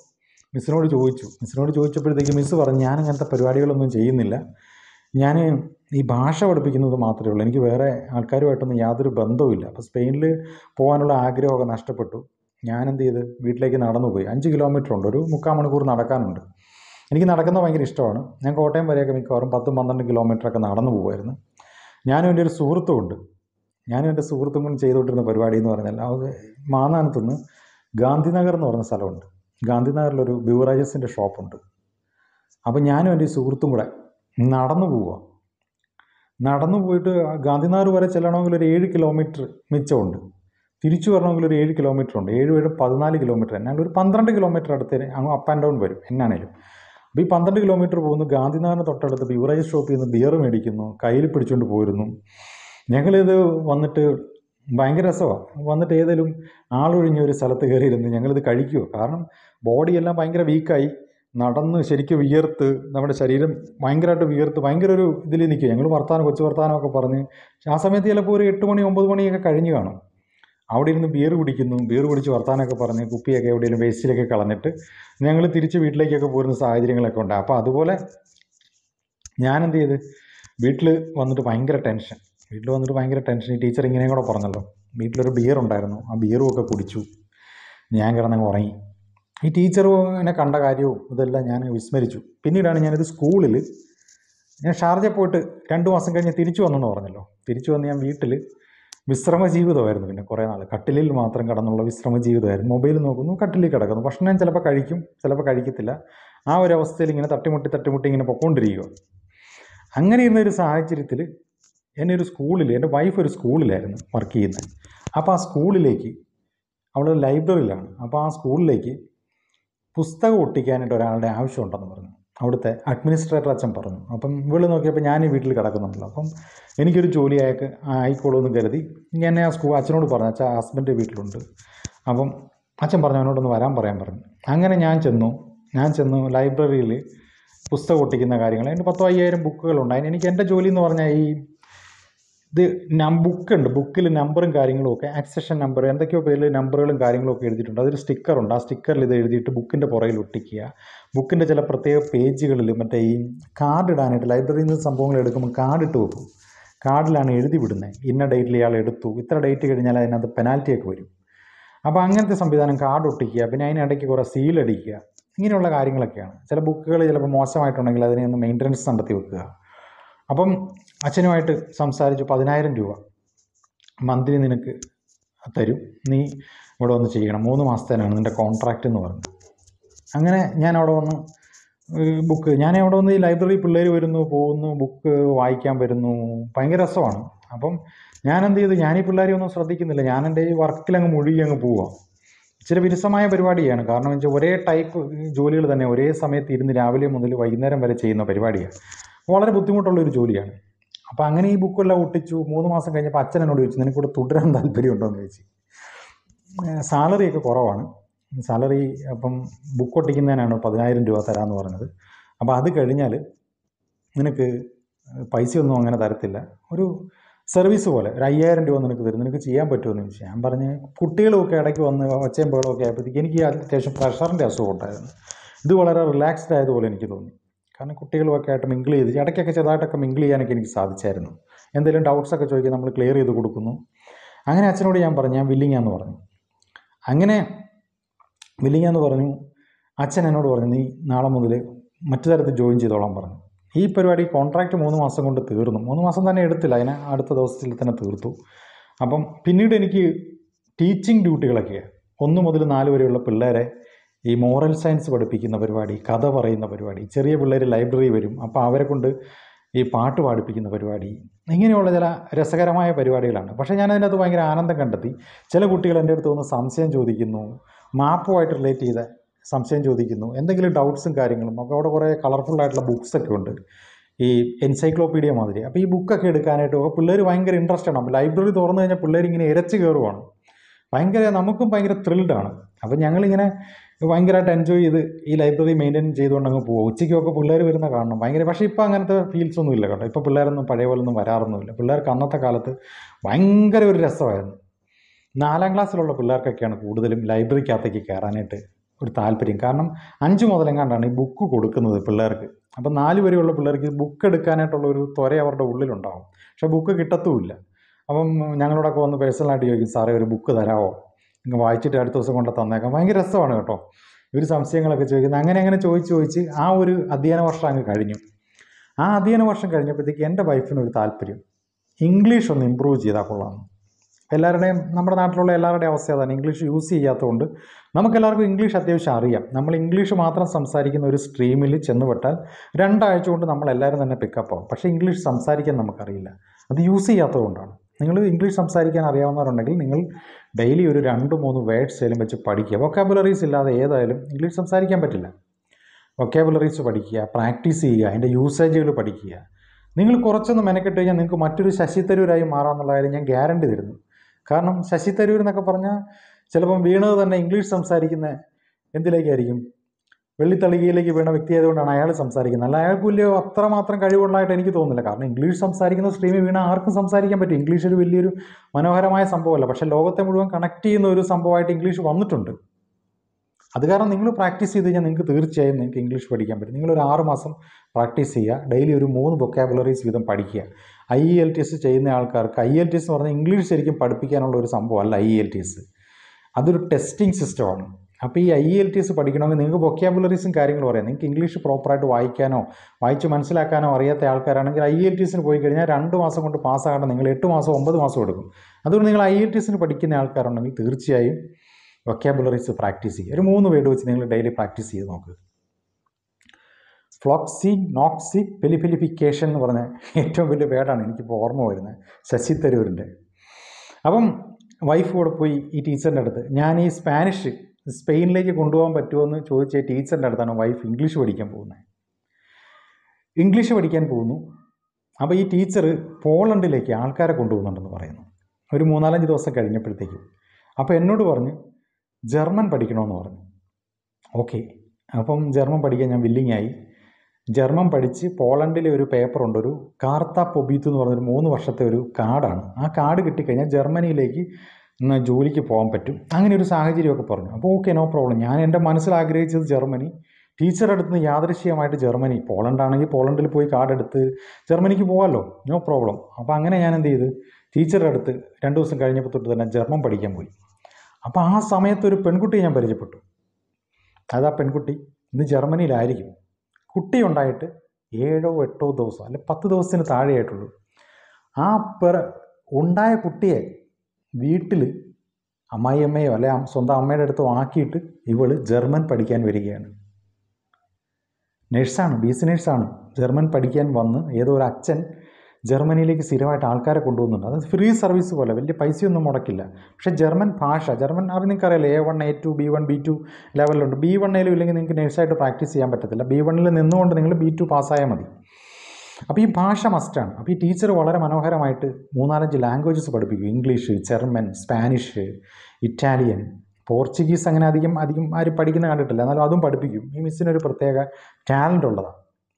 മിസ്സിനോട് ചോദിച്ചു മിസ്സിനോട് ചോദിച്ചപ്പോഴത്തേക്ക് മിസ്സ് പറഞ്ഞു ഞാൻ അങ്ങനത്തെ പരിപാടികളൊന്നും ചെയ്യുന്നില്ല ഞാൻ ഈ ഭാഷ പഠിപ്പിക്കുന്നത് മാത്രമേ ഉള്ളൂ എനിക്ക് വേറെ ആൾക്കാരുമായിട്ടൊന്നും യാതൊരു ബന്ധവുമില്ല അപ്പോൾ സ്പെയിനിൽ പോകാനുള്ള ആഗ്രഹമൊക്കെ നഷ്ടപ്പെട്ടു ഞാൻ എന്ത് ചെയ്ത് വീട്ടിലേക്ക് നടന്നു പോയി അഞ്ച് കിലോമീറ്റർ ഉണ്ട് ഒരു മുക്കാൽ മണിക്കൂർ നടക്കാനുണ്ട് എനിക്ക് നടക്കുന്നത് ഭയങ്കര ഇഷ്ടമാണ് ഞാൻ കോട്ടയം വരെയൊക്കെ മിക്കവാറും പത്തും പന്ത്രണ്ട് കിലോമീറ്ററൊക്കെ നടന്നു പോകുമായിരുന്നു ഞാനും എൻ്റെ ഒരു സുഹൃത്തും ഉണ്ട് ഞാനും എൻ്റെ സുഹൃത്തും കൂടി ചെയ്തുകൊണ്ടിരുന്ന പരിപാടി എന്ന് പറഞ്ഞാൽ അത് മാന്നാനത്ത് നിന്ന് ഗാന്ധിനഗർ എന്ന് പറഞ്ഞ സ്ഥലമുണ്ട് ഗാന്ധിനഗറിലൊരു ബിവറേജസിൻ്റെ ഷോപ്പുണ്ട് അപ്പോൾ ഞാനും എൻ്റെ ഈ സുഹൃത്തും കൂടെ നടന്നു പോവുക നടന്നു പോയിട്ട് ഗാന്ധിനഗർ വരെ ചെല്ലണമെങ്കിൽ ഒരു ഏഴ് കിലോമീറ്റർ മിച്ചമുണ്ട് തിരിച്ചു വരണമെങ്കിൽ ഒരു ഏഴ് കിലോമീറ്റർ ഉണ്ട് ഏഴ് ഏഴ് പതിനാല് കിലോമീറ്റർ എന്നാൽ ഒരു പന്ത്രണ്ട് കിലോമീറ്റർ അടുത്ത് അങ്ങ് അപ്പ് ആൻഡ് ഡൗൺ വരും എന്നാണേലും അപ്പോൾ ഈ പന്ത്രണ്ട് കിലോമീറ്റർ പോകുന്നു ഗാന്ധിനഗറിന് തൊട്ടടുത്ത് ബിവറേജ് ഷോപ്പിൽ നിന്ന് ബിയർ മേടിക്കുന്നു കയ്യിൽ പിടിച്ചുകൊണ്ട് പോയിരുന്നു ഞങ്ങളിത് വന്നിട്ട് ഭയങ്കര രസമാണ് വന്നിട്ട് ഏതെങ്കിലും ആളൊഴിഞ്ഞ ഒരു സ്ഥലത്ത് കയറിയിരുന്ന് ഞങ്ങളിത് കഴിക്കുമോ കാരണം ബോഡിയെല്ലാം ഭയങ്കര വീക്കായി നടന്ന് ശരിക്കും വിയർത്ത് നമ്മുടെ ശരീരം ഭയങ്കരമായിട്ട് വിയർത്ത് ഭയങ്കര ഒരു ഇതിൽ നിൽക്കുക ഞങ്ങൾ വർത്താനം കൊച്ചു വർത്താനമൊക്കെ പറഞ്ഞ് ആ സമയത്ത് ചിലപ്പോൾ ഒരു എട്ട് മണി ഒമ്പത് മണിയൊക്കെ കഴിഞ്ഞ് കാണും അവിടെ ഇരുന്ന് ബിയർ കുടിക്കുന്നു ബിയർ കുടിച്ച് വർത്താനമൊക്കെ പറഞ്ഞ് കുപ്പിയൊക്കെ എവിടെയെങ്കിലും വേസ്റ്റിലൊക്കെ കളഞ്ഞിട്ട് ഞങ്ങൾ തിരിച്ച് വീട്ടിലേക്കൊക്കെ പോരുന്ന സാഹചര്യങ്ങളൊക്കെ ഉണ്ട് അപ്പോൾ അതുപോലെ ഞാൻ എന്ത് ചെയ്ത് വീട്ടിൽ വന്നിട്ട് ഭയങ്കര ടെൻഷൻ വീട്ടിൽ വന്നിട്ട് ഭയങ്കര ടെൻഷൻ ഈ ടീച്ചർ ഇങ്ങനെയും കൂടെ പറഞ്ഞല്ലോ വീട്ടിലൊരു ബിയർ ഉണ്ടായിരുന്നു ആ ബിയറും ഒക്കെ കുടിച്ചു ഞാൻ കിടന്നങ്ങ് ഉറങ്ങി ഈ ടീച്ചർ എന്നെ കണ്ട കാര്യവും ഇതെല്ലാം ഞാൻ വിസ്മരിച്ചു പിന്നീടാണ് ഞാനിത് സ്കൂളിൽ ഞാൻ ഷാർജ പോയിട്ട് രണ്ട് മാസം കഴിഞ്ഞ് തിരിച്ചു വന്നെന്ന് പറഞ്ഞല്ലോ തിരിച്ചു വന്ന് ഞാൻ വീട്ടിൽ വിശ്രമ ജീവിതമായിരുന്നു പിന്നെ കുറേ നാൾ കട്ടിലിൽ മാത്രം കിടന്നുള്ള വിശ്രമ ജീവിതമായിരുന്നു മൊബൈൽ നോക്കുന്നു കട്ടിലിൽ കിടക്കുന്നു ഭക്ഷണം ചിലപ്പോൾ കഴിക്കും ചിലപ്പോൾ കഴിക്കത്തില്ല ആ ഒരു അവസ്ഥയിൽ ഇങ്ങനെ തട്ടിമുട്ടി തട്ടിമുട്ടി ഇങ്ങനെ പൊക്കോണ്ടിരിക്കുക അങ്ങനെ ഇരുന്ന ഒരു സാഹചര്യത്തിൽ എന്നെ ഒരു സ്കൂളിൽ എൻ്റെ വൈഫ് ഒരു സ്കൂളിലായിരുന്നു വർക്ക് ചെയ്യുന്നത് അപ്പോൾ ആ സ്കൂളിലേക്ക് അവൾ ലൈബ്രറിയിലാണ് അപ്പോൾ ആ സ്കൂളിലേക്ക് പുസ്തകം ഒട്ടിക്കാനായിട്ട് ഒരാളുടെ ആവശ്യമുണ്ടെന്ന് പറഞ്ഞു അവിടുത്തെ അഡ്മിനിസ്ട്രേറ്റർ അച്ഛൻ പറഞ്ഞു അപ്പം ഇവള് നോക്കിയപ്പോൾ ഞാൻ ഈ വീട്ടിൽ കിടക്കുന്നുണ്ടല്ലോ അപ്പം എനിക്കൊരു ജോലി അയക്ക് ആയിക്കോളൂ കരുതി ഞാൻ ആ സ്കൂൾ അച്ഛനോട് പറഞ്ഞു അച്ഛൻ ഹസ്ബൻഡ് വീട്ടിലുണ്ട് അപ്പം അച്ഛൻ പറഞ്ഞു അവനോടൊന്ന് വരാൻ പറയാൻ പറഞ്ഞു അങ്ങനെ ഞാൻ ചെന്നു ഞാൻ ചെന്നു ലൈബ്രറിയിൽ പുസ്തകം ഒട്ടിക്കുന്ന കാര്യങ്ങൾ അതിന് പത്തോ അയ്യായിരം ബുക്കുകളുണ്ട് അതിന് എനിക്ക് എൻ്റെ ജോലി എന്ന് പറഞ്ഞാൽ ഈ ഇത് നം ബുക്കുണ്ട് ബുക്കിൽ നമ്പറും കാര്യങ്ങളും ഒക്കെ ആക്സഷൻ നമ്പർ എന്തൊക്കെയോ പേരിൽ നമ്പറുകളും കാര്യങ്ങളും ഒക്കെ എഴുതിയിട്ടുണ്ട് അതൊരു സ്റ്റിക്കറുണ്ട് ആ സ്റ്റിക്കറിൽ ഇത് എഴുതിയിട്ട് ബുക്കിൻ്റെ പുറകിൽ ഒട്ടിക്കുക ബുക്കിൻ്റെ ചില പ്രത്യേക പേജുകളിൽ മറ്റേ ഈ കാർഡ് ഇടാനായിട്ട് ലൈബ്രറിയിൽ നിന്ന് സംഭവങ്ങൾ എടുക്കുമ്പോൾ കാർഡ് ഇട്ട് വെക്കും കാർഡിലാണ് എഴുതി വിടുന്നത് ഇന്ന ഡേറ്റിൽ ഇയാൾ എടുത്തു ഇത്ര ഡേറ്റ് കഴിഞ്ഞാൽ അതിനകത്ത് പെനാൽറ്റിയൊക്കെ വരും അപ്പോൾ അങ്ങനത്തെ സംവിധാനം കാർഡ് ഒട്ടിക്കുക പിന്നെ അതിനിടയ്ക്ക് കുറേ സീൽ അടിക്കുക ഇങ്ങനെയുള്ള കാര്യങ്ങളൊക്കെയാണ് ചില ബുക്കുകൾ ചിലപ്പോൾ മോശമായിട്ടുണ്ടെങ്കിൽ അതിനെ ഒന്ന് മെയിൻ്റനൻസ് നടത്തി വെക്കുക അപ്പം അച്ഛനുമായിട്ട് സംസാരിച്ചു പതിനായിരം രൂപ മന്ത്ലി നിനക്ക് തരും നീ ഇവിടെ വന്ന് ചെയ്യണം മൂന്ന് മാസത്തേനാണ് നിൻ്റെ കോൺട്രാക്റ്റ് എന്ന് പറഞ്ഞു അങ്ങനെ ഞാൻ അവിടെ വന്ന് ബുക്ക് ഞാൻ അവിടെ വന്ന് ഈ ലൈബ്രറി പിള്ളേർ വരുന്നു പോകുന്നു ബുക്ക് വായിക്കാൻ വരുന്നു ഭയങ്കര രസമാണ് അപ്പം ഞാൻ എന്ത് ചെയ്തു ഞാൻ ഈ പിള്ളേരെ ഒന്നും ശ്രദ്ധിക്കുന്നില്ല ഞാൻ എൻ്റെ ഈ വർക്കിലങ്ങ് മുഴുകി അങ്ങ് പോവാം ഇച്ചിരി വിരസമായ പരിപാടിയാണ് കാരണം വെച്ചാൽ ഒരേ ടൈപ്പ് ജോലികൾ തന്നെ ഒരേ സമയത്ത് ഇരുന്ന് രാവിലെ മുതൽ വൈകുന്നേരം വരെ ചെയ്യുന്ന പരിപാടിയാണ് വളരെ ബുദ്ധിമുട്ടുള്ള ഒരു ജോലിയാണ് അപ്പോൾ അങ്ങനെ ഈ ബുക്കെല്ലാം ഒട്ടിച്ചു മൂന്ന് മാസം കഴിഞ്ഞപ്പോൾ അച്ഛൻ എന്നോട് ചോദിച്ചു നിനക്കൂടെ തുടരാൻ താല്പര്യമുണ്ടോ എന്ന് ചോദിച്ചു സാലറി ഒക്കെ കുറവാണ് സാലറി അപ്പം ബുക്ക് ഒട്ടിക്കുന്നതിനാണ് പതിനായിരം രൂപ തരാമെന്ന് പറഞ്ഞത് അപ്പോൾ അത് കഴിഞ്ഞാൽ നിനക്ക് പൈസയൊന്നും അങ്ങനെ തരത്തില്ല ഒരു സർവീസ് പോലെ ഒരു അയ്യായിരം രൂപ നിനക്ക് തരും നിനക്ക് ചെയ്യാൻ പറ്റുമെന്ന് ചോദിച്ചു ഞാൻ പറഞ്ഞ് കുട്ടികളുമൊക്കെ ഇടയ്ക്ക് വന്ന് ഒച്ചയും ബഹളമൊക്കെ ആയപ്പോഴത്തേക്ക് എനിക്ക് അത്യാവശ്യം പ്രഷറിൻ്റെ അസുഖം ഉണ്ടായിരുന്നു ഇത് വളരെ റിലാക്സ്ഡ് ആയതുപോലെ എനിക്ക് തോന്നി കാരണം കുട്ടികളുമൊക്കെ ആയിട്ട് മിങ്കിൾ ചെയ്ത് ഇടയ്ക്കൊക്കെ ചെറുതായിട്ടൊക്കെ മിങ്കിൾ ചെയ്യാനൊക്കെ എനിക്ക് സാധിച്ചായിരുന്നു എന്തെങ്കിലും ഡൗട്ട്സ് ഒക്കെ ചോദിക്കാൻ നമ്മൾ ക്ലിയർ ചെയ്ത് കൊടുക്കുന്നു അങ്ങനെ അച്ഛനോട് ഞാൻ പറഞ്ഞു ഞാൻ വില്ലിങ്ങാന്ന് പറഞ്ഞു അങ്ങനെ വില്ലിങ്ങാന്ന് പറഞ്ഞു അച്ഛൻ എന്നോട് പറഞ്ഞു നീ നാളെ മുതൽ മറ്റു തരത്തിൽ ജോയിൻ ചെയ്തോളാൻ പറഞ്ഞു ഈ പരിപാടി കോൺട്രാക്റ്റ് മൂന്ന് മാസം കൊണ്ട് തീർന്നു മൂന്ന് മാസം തന്നെ എടുത്തില്ല അതിനെ അടുത്ത ദിവസത്തിൽ തന്നെ തീർത്തു അപ്പം പിന്നീട് എനിക്ക് ടീച്ചിങ് ഡ്യൂട്ടികളൊക്കെയാണ് ഒന്ന് മുതൽ നാല് വരെയുള്ള പിള്ളേരെ ഈ മോറൽ സയൻസ് പഠിപ്പിക്കുന്ന പരിപാടി കഥ പറയുന്ന പരിപാടി ചെറിയ പിള്ളേർ ലൈബ്രറി വരും അപ്പോൾ അവരെ കൊണ്ട് ഈ പാട്ട് പാടിപ്പിക്കുന്ന പരിപാടി ഇങ്ങനെയുള്ള ചില രസകരമായ പരിപാടികളാണ് പക്ഷേ ഞാൻ അതിനകത്ത് ഭയങ്കര ആനന്ദം കണ്ടെത്തി ചില കുട്ടികൾ എൻ്റെ അടുത്ത് വന്ന് സംശയം ചോദിക്കുന്നു മാപ്പുമായിട്ട് റിലേറ്റ് ചെയ്ത സംശയം ചോദിക്കുന്നു എന്തെങ്കിലും ഡൗട്ട്സും കാര്യങ്ങളും അപ്പോൾ അവിടെ കുറേ കളർഫുള്ളായിട്ടുള്ള ബുക്സൊക്കെ ഉണ്ട് ഈ എൻസൈക്ലോപ്പീഡിയ മാതിരി അപ്പോൾ ഈ ബുക്കൊക്കെ എടുക്കാനായിട്ട് ഒക്കെ പിള്ളേർ ഭയങ്കര ഇൻട്രസ്റ്റ് ആണ് അപ്പോൾ ലൈബ്രറി തുറന്നു കഴിഞ്ഞാൽ പിള്ളേർ ഇങ്ങനെ ഇരച്ച് കയറുവാണ് ഭയങ്കര നമുക്കും ഭയങ്കര ത്രിൽഡാണ് അപ്പം ഞങ്ങളിങ്ങനെ ഭയങ്കരമായിട്ട് എൻജോയ് ചെയ്ത് ഈ ലൈബ്രറി മെയിൻറ്റെയിൻ ചെയ്തുകൊണ്ട് അങ്ങ് പോകും ഉച്ചയ്ക്കൊക്കെ പിള്ളേർ വരുന്ന കാണണം ഭയങ്കര പക്ഷേ ഇപ്പോൾ അങ്ങനത്തെ ഫീൽസ് ഒന്നും ഇല്ല കേട്ടോ ഇപ്പോൾ പിള്ളേരൊന്നും പഴയ പോലെ ഒന്നും വരാറൊന്നുമില്ല പിള്ളേർക്ക് അന്നത്തെ കാലത്ത് ഭയങ്കര ഒരു രസമായിരുന്നു നാലാം ക്ലാസ്സിലുള്ള പിള്ളേർക്കൊക്കെയാണ് കൂടുതലും ലൈബ്രറിക്കകത്തേക്ക് കയറാനായിട്ട് ഒരു താല്പര്യം കാരണം അഞ്ച് മുതലെങ്ങാണ്ടാണ് ഈ ബുക്ക് കൊടുക്കുന്നത് പിള്ളേർക്ക് അപ്പം നാല് വരെയുള്ള പിള്ളേർക്ക് ബുക്ക് എടുക്കാനായിട്ടുള്ള ഒരു ത്വര അവരുടെ ഉള്ളിലുണ്ടാവും പക്ഷെ ബുക്ക് കിട്ടത്തുമില്ല അപ്പം ഞങ്ങളോടൊക്കെ വന്ന് പേഴ്സണലായിട്ട് ചോദിക്കും സാറേ ഒരു ബുക്ക് തരാമോ നിങ്ങൾ വായിച്ചിട്ട് അടുത്ത ദിവസം കൊണ്ട് തന്നേക്കാം ഭയങ്കര രസമാണ് കേട്ടോ ഇവർ സംശയങ്ങളൊക്കെ ചോദിക്കുന്നത് അങ്ങനെ അങ്ങനെ ചോദിച്ച് ചോദിച്ച് ആ ഒരു അധ്യയന വർഷം അങ്ങ് കഴിഞ്ഞു ആ അധ്യയന വർഷം കഴിഞ്ഞപ്പോഴത്തേക്ക് എൻ്റെ വൈഫിന് ഒരു താല്പര്യം ഇംഗ്ലീഷ് ഒന്ന് ഇമ്പ്രൂവ് ചെയ്താൽ കൊള്ളാമെന്ന് എല്ലാവരുടെയും നമ്മുടെ നാട്ടിലുള്ള എല്ലാവരുടെയും അവസ്ഥ അതാണ് ഇംഗ്ലീഷ് യൂസ് ചെയ്യാത്തതുകൊണ്ട് നമുക്കെല്ലാവർക്കും ഇംഗ്ലീഷ് അത്യാവശ്യം അറിയാം നമ്മൾ ഇംഗ്ലീഷ് മാത്രം സംസാരിക്കുന്ന ഒരു സ്ട്രീമിൽ ചെന്നുപെട്ടാൽ രണ്ടാഴ്ച കൊണ്ട് നമ്മളെല്ലാവരും തന്നെ പിക്കപ്പ് ആവും പക്ഷേ ഇംഗ്ലീഷ് സംസാരിക്കാൻ നമുക്കറിയില്ല അത് യൂസ് ചെയ്യാത്തതുകൊണ്ടാണ് നിങ്ങൾ ഇംഗ്ലീഷ് സംസാരിക്കാൻ അറിയാവുന്നവരുണ്ടെങ്കിൽ നിങ്ങൾ ഡെയിലി ഒരു രണ്ട് മൂന്ന് വേർഡ്സ് ഏലും വെച്ച് പഠിക്കുക വൊക്കാബുലറീസ് ഇല്ലാതെ ഏതായാലും ഇംഗ്ലീഷ് സംസാരിക്കാൻ പറ്റില്ല വൊക്കാബുലറീസ് പഠിക്കുക പ്രാക്ടീസ് ചെയ്യുക അതിൻ്റെ യൂസേജുകൾ പഠിക്കുക നിങ്ങൾ കുറച്ചൊന്ന് മെനക്കെട്ട് കഴിഞ്ഞാൽ നിങ്ങൾക്ക് മറ്റൊരു ശശി തരൂരായി മാറാമെന്നുള്ള കാര്യം ഞാൻ ഗ്യാരണ്ടി തരുന്നു കാരണം ശശി തരൂർ എന്നൊക്കെ പറഞ്ഞാൽ ചിലപ്പം വീണത് തന്നെ ഇംഗ്ലീഷ് സംസാരിക്കുന്ന എന്തിലേക്കായിരിക്കും വെള്ളിത്തളികയിലേക്ക് വീണ വ്യക്തി ആയതുകൊണ്ടാണ് അയാൾ സംസാരിക്കുന്നത് അല്ല അയാൾക്ക് വലിയ അത്രമാത്രം കഴിവുള്ളതായിട്ട് എനിക്ക് തോന്നുന്നില്ല കാരണം ഇംഗ്ലീഷ് സംസാരിക്കുന്ന സ്ട്രീമിൽ വീണ ആർക്കും സംസാരിക്കാൻ പറ്റും ഇംഗ്ലീഷ് ഒരു വലിയൊരു മനോഹരമായ സംഭവമല്ല പക്ഷേ ലോകത്തെ മുഴുവൻ കണക്ട് ചെയ്യുന്ന ഒരു സംഭവമായിട്ട് ഇംഗ്ലീഷ് വന്നിട്ടുണ്ട് അത് കാരണം നിങ്ങൾ പ്രാക്ടീസ് ചെയ്ത് കഴിഞ്ഞാൽ നിങ്ങൾക്ക് തീർച്ചയായും നിങ്ങൾക്ക് ഇംഗ്ലീഷ് പഠിക്കാൻ പറ്റും നിങ്ങളൊരു ആറ് മാസം പ്രാക്ടീസ് ചെയ്യുക ഡെയിലി ഒരു മൂന്ന് വൊക്കാബുലറീസ് വീതം പഠിക്കുക I E L T S ചെയ്യുന്ന ആൾക്കാർക്ക് ഐ എൽ ടി എസ് എന്ന് പറഞ്ഞാൽ ഇംഗ്ലീഷ് ശരിക്കും പഠിപ്പിക്കാനുള്ള ഒരു സംഭവമല്ല ഐ എൽ ടി എസ് അതൊരു ടെസ്റ്റിംഗ് സിസ്റ്റമാണ് അപ്പോൾ ഈ ഐ എൽ ടി എസ് പഠിക്കണമെങ്കിൽ നിങ്ങൾക്ക് വൊക്കാബുലറീസും കാര്യങ്ങളും അറിയാം നിങ്ങൾക്ക് ഇംഗ്ലീഷ് പ്രോപ്പറായിട്ട് വായിക്കാനോ വായിച്ച് മനസ്സിലാക്കാനോ അറിയാത്ത ആൾക്കാരാണെങ്കിൽ ഐ എൽ ടി എസിന് പോയി കഴിഞ്ഞാൽ രണ്ട് മാസം കൊണ്ട് പാസ്സാകേണ്ട നിങ്ങൾ എട്ട് മാസം ഒമ്പത് മാസം എടുക്കും അതുകൊണ്ട് നിങ്ങൾ ഐ എൽ ടി എസിന് പഠിക്കുന്ന ആൾക്കാരുണ്ടെങ്കിൽ തീർച്ചയായും വൊക്കാബുലറീസ് പ്രാക്ടീസ് ചെയ്യുക ഒരു മൂന്ന് വേർഡ് വെച്ച് നിങ്ങൾ ഡെയിലി പ്രാക്ടീസ് ചെയ്ത് നോക്കുക ഫ്ലോക്സി നോക്സി പെലിഫിലിഫിക്കേഷൻ എന്ന് പറഞ്ഞ ഏറ്റവും വലിയ വേർഡാണ് എനിക്കിപ്പോൾ ഓർമ്മ വരുന്നത് ശശി തരൂരിൻ്റെ അപ്പം വൈഫ് കൂടെ പോയി ഈ ടീച്ചറിൻ്റെ അടുത്ത് ഞാൻ ഈ സ്പാനിഷ് സ്പെയിനിലേക്ക് കൊണ്ടുപോകാൻ പറ്റുമോ എന്ന് ചോദിച്ച ഈ ടീച്ചറിൻ്റെ അടുത്താണ് വൈഫ് ഇംഗ്ലീഷ് പഠിക്കാൻ പോകുന്നത് ഇംഗ്ലീഷ് പഠിക്കാൻ പോകുന്നു അപ്പോൾ ഈ ടീച്ചർ പോളണ്ടിലേക്ക് ആൾക്കാരെ കൊണ്ടുപോകുന്നുണ്ടെന്ന് പറയുന്നു ഒരു മൂന്നാലഞ്ച് ദിവസം കഴിഞ്ഞപ്പോഴത്തേക്കും അപ്പോൾ എന്നോട് പറഞ്ഞ് ജർമ്മൻ പഠിക്കണമെന്ന് പറഞ്ഞു ഓക്കെ അപ്പം ജർമ്മൻ പഠിക്കാൻ ഞാൻ വില്ലിങ് ആയി ജർമ്മൻ പഠിച്ച് പോളണ്ടിലെ ഒരു പേപ്പറുണ്ട് ഒരു കാർത്ത പൊബീത്ത് എന്ന് പറഞ്ഞൊരു മൂന്ന് വർഷത്തെ ഒരു കാർഡാണ് ആ കാർഡ് കിട്ടിക്കഴിഞ്ഞാൽ ജർമ്മനിയിലേക്ക് ഇന്ന് ജോലിക്ക് പോകാൻ പറ്റും അങ്ങനെ ഒരു സാഹചര്യമൊക്കെ പറഞ്ഞു അപ്പോൾ ഓക്കെ നോ പ്രോബ്ലം ഞാൻ എൻ്റെ മനസ്സിൽ ആഗ്രഹിച്ചത് ജർമ്മനി ടീച്ചറുടെ അടുത്ത് നിന്ന് യാദൃശ്യമായിട്ട് ജർമ്മനി പോളണ്ട് ആണെങ്കിൽ പോളണ്ടിൽ പോയി കാർഡ് എടുത്ത് ജർമ്മനിക്ക് പോകാമല്ലോ നോ പ്രോബ്ലം അപ്പോൾ അങ്ങനെ ഞാൻ എന്ത് ചെയ്ത് ടീച്ചറുടെ അടുത്ത് രണ്ട് ദിവസം കഴിഞ്ഞപ്പോൾ തൊട്ട് തന്നെ ജർമ്മൻ പഠിക്കാൻ പോയി അപ്പോൾ ആ സമയത്ത് ഒരു പെൺകുട്ടിയെ ഞാൻ പരിചയപ്പെട്ടു അത് ആ പെൺകുട്ടി ഇന്ന് ജർമ്മനിയിലായിരിക്കും കുട്ടി ഉണ്ടായിട്ട് ഏഴോ എട്ടോ ദിവസം അല്ലെ പത്ത് ദിവസത്തിന് താഴെയായിട്ടുള്ളൂ ആ പെറ ഉണ്ടായ കുട്ടിയെ വീട്ടിൽ അമ്മായിയമ്മയോ അല്ലെ അം- സ്വന്തം അമ്മയുടെ അടുത്തോ ആക്കിയിട്ട് ഇവൾ ജർമ്മൻ പഠിക്കാൻ വരികയാണ് നേഴ്സാണ് ബി എസ് നേഴ്സാണ് ജർമ്മൻ പഠിക്കാൻ വന്ന് ഏതോ ഒരു അച്ഛൻ ജർമ്മനിയിലേക്ക് സ്ഥിരമായിട്ട് ആൾക്കാരെ കൊണ്ടുപോകുന്നുണ്ട് അത് ഫ്രീ സർവീസ് പോലെ വലിയ പൈസയൊന്നും മുടക്കില്ല പക്ഷേ ജർമ്മൻ ഭാഷ ജർമ്മൻ അത് നിങ്ങൾക്കറിയാലോ A one A two B one B two ലെവലിലുണ്ട് ബി വണ്ണിലും ഇല്ലെങ്കിൽ നിങ്ങൾക്ക് നേഴ്സായിട്ട് പ്രാക്ടീസ് ചെയ്യാൻ പറ്റത്തില്ല ബി വണ്ണിൽ നിന്നുകൊണ്ട് നിങ്ങൾ ബി ടു പാസ്സായാൽ മതി അപ്പോൾ ഈ ഭാഷ മസ്റ്റാണ് അപ്പോൾ ഈ ടീച്ചർ വളരെ മനോഹരമായിട്ട് മൂന്നാലഞ്ച് ലാംഗ്വേജസ് പഠിപ്പിക്കും English German Spanish Italian Portuguese അങ്ങനെ അധികം അധികം ആരും പഠിക്കുന്ന കണ്ടിട്ടില്ല എന്നാലും അതും പഠിപ്പിക്കും ഈ മിസ്സിനൊരു പ്രത്യേക ടാലൻ്റ് ഉള്ളതാണ്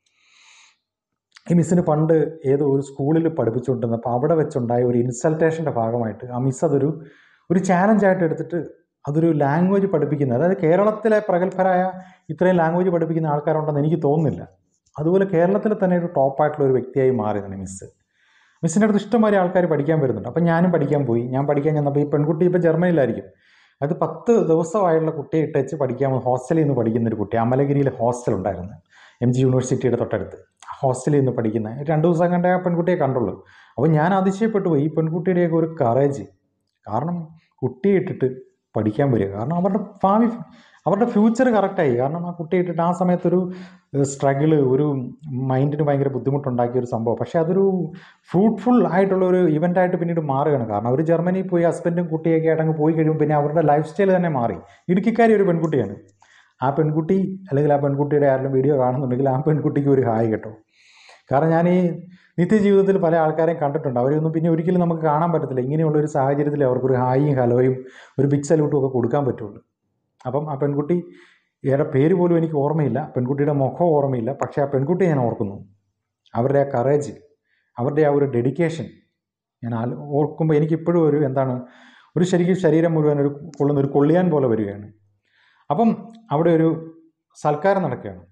ഈ മിസ്സിന് പണ്ട് ഏതോ ഒരു സ്കൂളിൽ പഠിപ്പിച്ചുകൊണ്ടിരുന്നപ്പോൾ അവിടെ വെച്ചുണ്ടായ ഒരു ഇൻസൾട്ടേഷൻ്റെ ഭാഗമായിട്ട് ആ മിസ് അതൊരു ഒരു ചാലഞ്ചായിട്ട് എടുത്തിട്ട് അതൊരു ലാംഗ്വേജ് പഠിപ്പിക്കുന്നത് അതായത് കേരളത്തിലെ പ്രഗത്ഭരായ ഇത്രയും ലാംഗ്വേജ് പഠിപ്പിക്കുന്ന ആൾക്കാരുണ്ടെന്ന് എനിക്ക് തോന്നുന്നില്ല അതുപോലെ കേരളത്തിൽ തന്നെ ഒരു ടോപ്പായിട്ടുള്ള ഒരു വ്യക്തിയായി മാറിയതാണ് മിസ്സ് മിസ്സിൻ്റെ അടുത്ത് ഇഷ്ടംമാതിരി ആൾക്കാർ പഠിക്കാൻ വരുന്നുണ്ട് അപ്പം ഞാനും പഠിക്കാൻ പോയി ഞാൻ പഠിക്കാൻ ചെന്നപ്പോൾ ഈ പെൺകുട്ടി ഇപ്പോൾ ജർമ്മനിയിലായിരിക്കും അത് പത്ത് ദിവസമായുള്ള കുട്ടിയെ ഇട്ടേച്ച് പഠിക്കാൻ ഹോസ്റ്റലിൽ നിന്ന് പഠിക്കുന്ന ഒരു കുട്ടി അമലഗിരിയിൽ ഹോസ്റ്റൽ ഉണ്ടായിരുന്നു എം ജി യൂണിവേഴ്സിറ്റിയുടെ തൊട്ടടുത്ത് ആ ഹോസ്റ്റലിൽ നിന്ന് പഠിക്കുന്ന രണ്ട് ദിവസം കണ്ടേ ആ പെൺകുട്ടിയെ കണ്ടുള്ളൂ അപ്പോൾ ഞാൻ അതിശയപ്പെട്ടു പോയി ഈ പെൺകുട്ടിയുടെയൊക്കെ ഒരു കറേജ് കാരണം കുട്ടിയെ ഇട്ടിട്ട് പഠിക്കാൻ വരിക കാരണം അവരുടെ ഭാവി അവരുടെ ഫ്യൂച്ചർ കറക്റ്റായി കാരണം ആ കുട്ടിയെ ഇട്ടിട്ട് ആ സമയത്തൊരു സ്ട്രഗിള് ഒരു മൈൻഡിന് ഭയങ്കര ബുദ്ധിമുട്ടുണ്ടാക്കിയ ഒരു സംഭവം പക്ഷേ അതൊരു ഫ്രൂട്ട്ഫുൾ ആയിട്ടുള്ള ഒരു ഇവൻ്റായിട്ട് പിന്നീട് മാറുകയാണ് കാരണം അവർ ജർമ്മനിയിൽ പോയി ഹസ്ബൻഡും കുട്ടിയൊക്കെ ആയിട്ട് അങ്ങ് പോയി കഴിയുമ്പോൾ പിന്നെ അവരുടെ ലൈഫ് സ്റ്റൈൽ തന്നെ മാറി ഇടുക്കിക്കാരി ഒരു പെൺകുട്ടിയാണ് ആ പെൺകുട്ടി അല്ലെങ്കിൽ ആ പെൺകുട്ടിയുടെ ആരെങ്കിലും വീഡിയോ കാണുന്നുണ്ടെങ്കിൽ ആ പെൺകുട്ടിക്ക് ഒരു ഹായ് കേട്ടോ കാരണം ഞാൻ ഈ നിത്യജീവിതത്തിൽ പല ആൾക്കാരെയും കണ്ടിട്ടുണ്ട് അവരൊന്നും പിന്നെ ഒരിക്കലും നമുക്ക് കാണാൻ പറ്റത്തില്ല ഇങ്ങനെയുള്ള ഒരു സാഹചര്യത്തിൽ അവർക്കൊരു ഹായും ഹലോയും ഒരു ബിഗ് സല്യൂട്ടും ഒക്കെ കൊടുക്കാൻ പറ്റുള്ളൂ അപ്പം ആ പെൺകുട്ടി ഏറെ പേര് പോലും എനിക്ക് ഓർമ്മയില്ല പെൺകുട്ടിയുടെ മുഖം ഓർമ്മയില്ല പക്ഷേ ആ പെൺകുട്ടിയെ ഞാൻ ഓർക്കുന്നു അവരുടെ ആ കറേജ് അവരുടെ ആ ഒരു ഡെഡിക്കേഷൻ ഞാൻ ആലോ ഓർക്കുമ്പോൾ എനിക്കിപ്പോഴും ഒരു എന്താണ് ഒരു ശരിക്കും ശരീരം മുഴുവൻ ഒരു കൊള്ളുന്ന ഒരു കൊള്ളിയാൻ പോലെ വരികയാണ് അപ്പം അവിടെ ഒരു സൽക്കാരം നടക്കുകയാണ്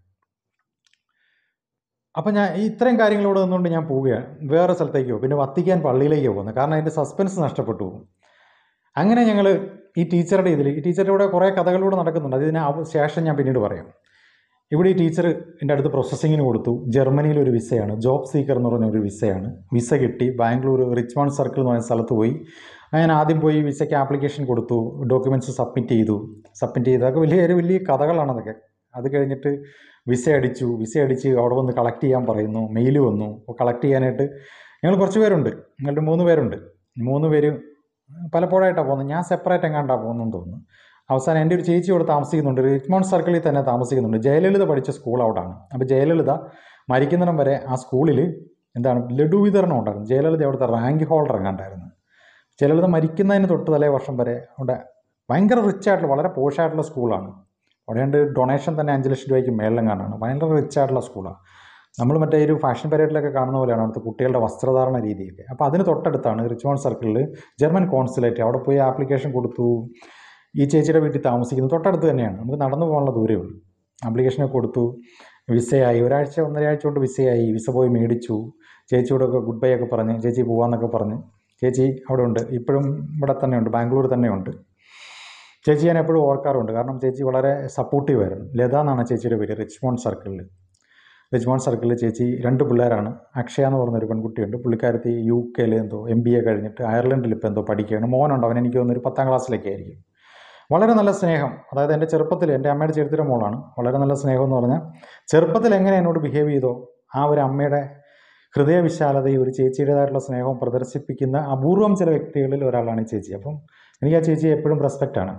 അപ്പം ഞാൻ ഈ ഇത്രയും കാര്യങ്ങളോട് നിന്നുകൊണ്ട് ഞാൻ പോവുകയാണ് വേറെ സ്ഥലത്തേക്ക് പോകും പിന്നെ വത്തിക്കാൻ പള്ളിയിലേക്ക് പോകുന്നത് കാരണം അതിൻ്റെ സസ്പെൻസ് നഷ്ടപ്പെട്ടു പോകും അങ്ങനെ ഞങ്ങൾ ഈ ടീച്ചറുടെ ഇതിൽ ഈ ടീച്ചറുടെ കൂടെ കുറേ കഥകളിലൂടെ നടക്കുന്നുണ്ട് അതിന് ആ ശേഷം ഞാൻ പിന്നീട് പറയാം ഇവിടെ ഈ ടീച്ചർ എൻ്റെ അടുത്ത് പ്രോസസ്സിങ്ങിന് കൊടുത്തു ജർമ്മനിയിൽ ഒരു വിസയാണ് ജോബ് സീക്കർ എന്ന് പറഞ്ഞ ഒരു വിസയാണ് വിസ കിട്ടി ബാംഗ്ലൂർ റിച്ച്മോണ്ട് സർക്കിൾ എന്ന് പറഞ്ഞ സ്ഥലത്ത് പോയി ഞാൻ ആദ്യം പോയി വിസയ്ക്ക് ആപ്ലിക്കേഷൻ കൊടുത്തു ഡോക്യുമെൻറ്റ്സ് സബ്മിറ്റ് ചെയ്തു സബ്മിറ്റ് ചെയ്തു അതൊക്കെ വലിയ ഒരു വലിയ കഥകളാണ് അതൊക്കെ അത് കഴിഞ്ഞിട്ട് വിസ അടിച്ചു വിസ അടിച്ച് അവിടെ വന്ന് കളക്ട് ചെയ്യാൻ പറയുന്നു മെയിൽ വന്നു അപ്പോൾ കളക്ട് ചെയ്യാനായിട്ട് ഞങ്ങൾ കുറച്ച് പേരുണ്ട് ഞങ്ങളുടെ മൂന്ന് പേരുണ്ട് മൂന്ന് പേര് പലപ്പോഴായിട്ടാണ് പോകുന്നത് ഞാൻ സെപ്പറേറ്റ് എങ്ങാണ്ടാണ് പോകുന്നതെന്ന് തോന്നുന്നു അവസാനം എൻ്റെ ഒരു ചേച്ചി ഇവിടെ താമസിക്കുന്നുണ്ട് റിച്ച്മോണ്ട് സർക്കിളിൽ തന്നെ താമസിക്കുന്നുണ്ട് ജയലളിത പഠിച്ച സ്കൂൾ അവിടാണ് അപ്പോൾ ജയലളിത മരിക്കുന്നിടം വരെ ആ സ്കൂളിൽ എന്താണ് ലഡു വിതരണം ഉണ്ടായിരുന്നു ജയലളിത അവിടുത്തെ റാങ്ക് ഹോൾഡർ എങ്ങാണ്ടായിരുന്നു ജയലളിത മരിക്കുന്നതിന് തൊട്ട് തലേ വർഷം വരെ അവിടെ ഭയങ്കര റിച്ച് ആയിട്ടുള്ള വളരെ പോഷായിട്ടുള്ള സ്കൂളാണ് അവിടെ ഉണ്ട് ഡൊണേഷൻ തന്നെ അഞ്ച് ലക്ഷം രൂപയ്ക്ക് മേളിലെങ്ങാണ്ടാണ് ഭയങ്കര റിച്ച് ആയിട്ടുള്ള സ്കൂളാണ് നമ്മൾ മറ്റേ ഒരു ഫാഷൻ പരേഡിലൊക്കെ കാണുന്ന പോലെയാണ് അവിടുത്തെ കുട്ടികളുടെ വസ്ത്രധാരണ രീതിയൊക്കെ അപ്പോൾ അതിന് തൊട്ടടുത്താണ് റിച്ച്മോണ്ട് സർക്കിളിൽ ജർമ്മൻ കോൺസുലേറ്റ് അവിടെ പോയി ആപ്ലിക്കേഷൻ കൊടുത്തു ഈ ചേച്ചിയുടെ വീട്ടിൽ താമസിക്കുന്നത് തൊട്ടടുത്ത് തന്നെയാണ് നമുക്ക് നടന്നു പോകാനുള്ള ദൂരമേ ഉള്ളൂ ആപ്ലിക്കേഷനൊക്കെ കൊടുത്തു വിസയായി ഒരാഴ്ച ഒന്നരയാഴ്ച കൊണ്ട് വിസയായി വിസ പോയി മേടിച്ചു ചേച്ചിയോടൊക്കെ ഗുഡ് ബൈ ഒക്കെ പറഞ്ഞ് ചേച്ചി പോവാന്നൊക്കെ പറഞ്ഞ് ചേച്ചി അവിടെ ഉണ്ട് ഇപ്പോഴും ഇവിടെ തന്നെയുണ്ട് ബാംഗ്ലൂർ തന്നെയുണ്ട് ചേച്ചി ഞാൻ എപ്പോഴും ഓർക്കാറുണ്ട് കാരണം ചേച്ചി വളരെ സപ്പോർട്ടീവ് ആയിരുന്നു ലത എന്നാണ് ചേച്ചിയുടെ പേര് റിച്ച്മോണ്ട് സർക്കിളിൽ റിച്ച്മോണ്ട് സർക്കിളിൽ ചേച്ചി രണ്ട് പിള്ളേരാണ് അക്ഷയ എന്ന് പറഞ്ഞൊരു പെൺകുട്ടിയുണ്ട് പുള്ളിക്കാരത്തി യു കെയിൽ എന്തോ എം ബി എ കഴിഞ്ഞിട്ട് അയർലൻഡിൽ ഇപ്പോൾ എന്തോ പഠിക്കുകയാണ് മോനുണ്ട് അവൻ എനിക്ക് തോന്നുന്നു ഒരു പത്താം ക്ലാസ്സിലൊക്കെ ആയിരിക്കും വളരെ നല്ല സ്നേഹം അതായത് എൻ്റെ ചെറുപ്പത്തിൽ എൻ്റെ അമ്മയുടെ ചെറുത്തിൻ്റെ മോളാണ് വളരെ നല്ല സ്നേഹം എന്ന് പറഞ്ഞാൽ ചെറുപ്പത്തിൽ എങ്ങനെ എന്നോട് ബിഹേവ് ചെയ്തോ ആ ഒരു അമ്മയുടെ ഹൃദയവിശാലതയും ഒരു ചേച്ചിയുടേതായിട്ടുള്ള സ്നേഹവും പ്രദർശിപ്പിക്കുന്ന അപൂർവം ചില വ്യക്തികളിൽ ഒരാളാണ് ഈ ചേച്ചി അപ്പം എനിക്ക് ആ ചേച്ചി എപ്പോഴും റെസ്പെക്റ്റാണ്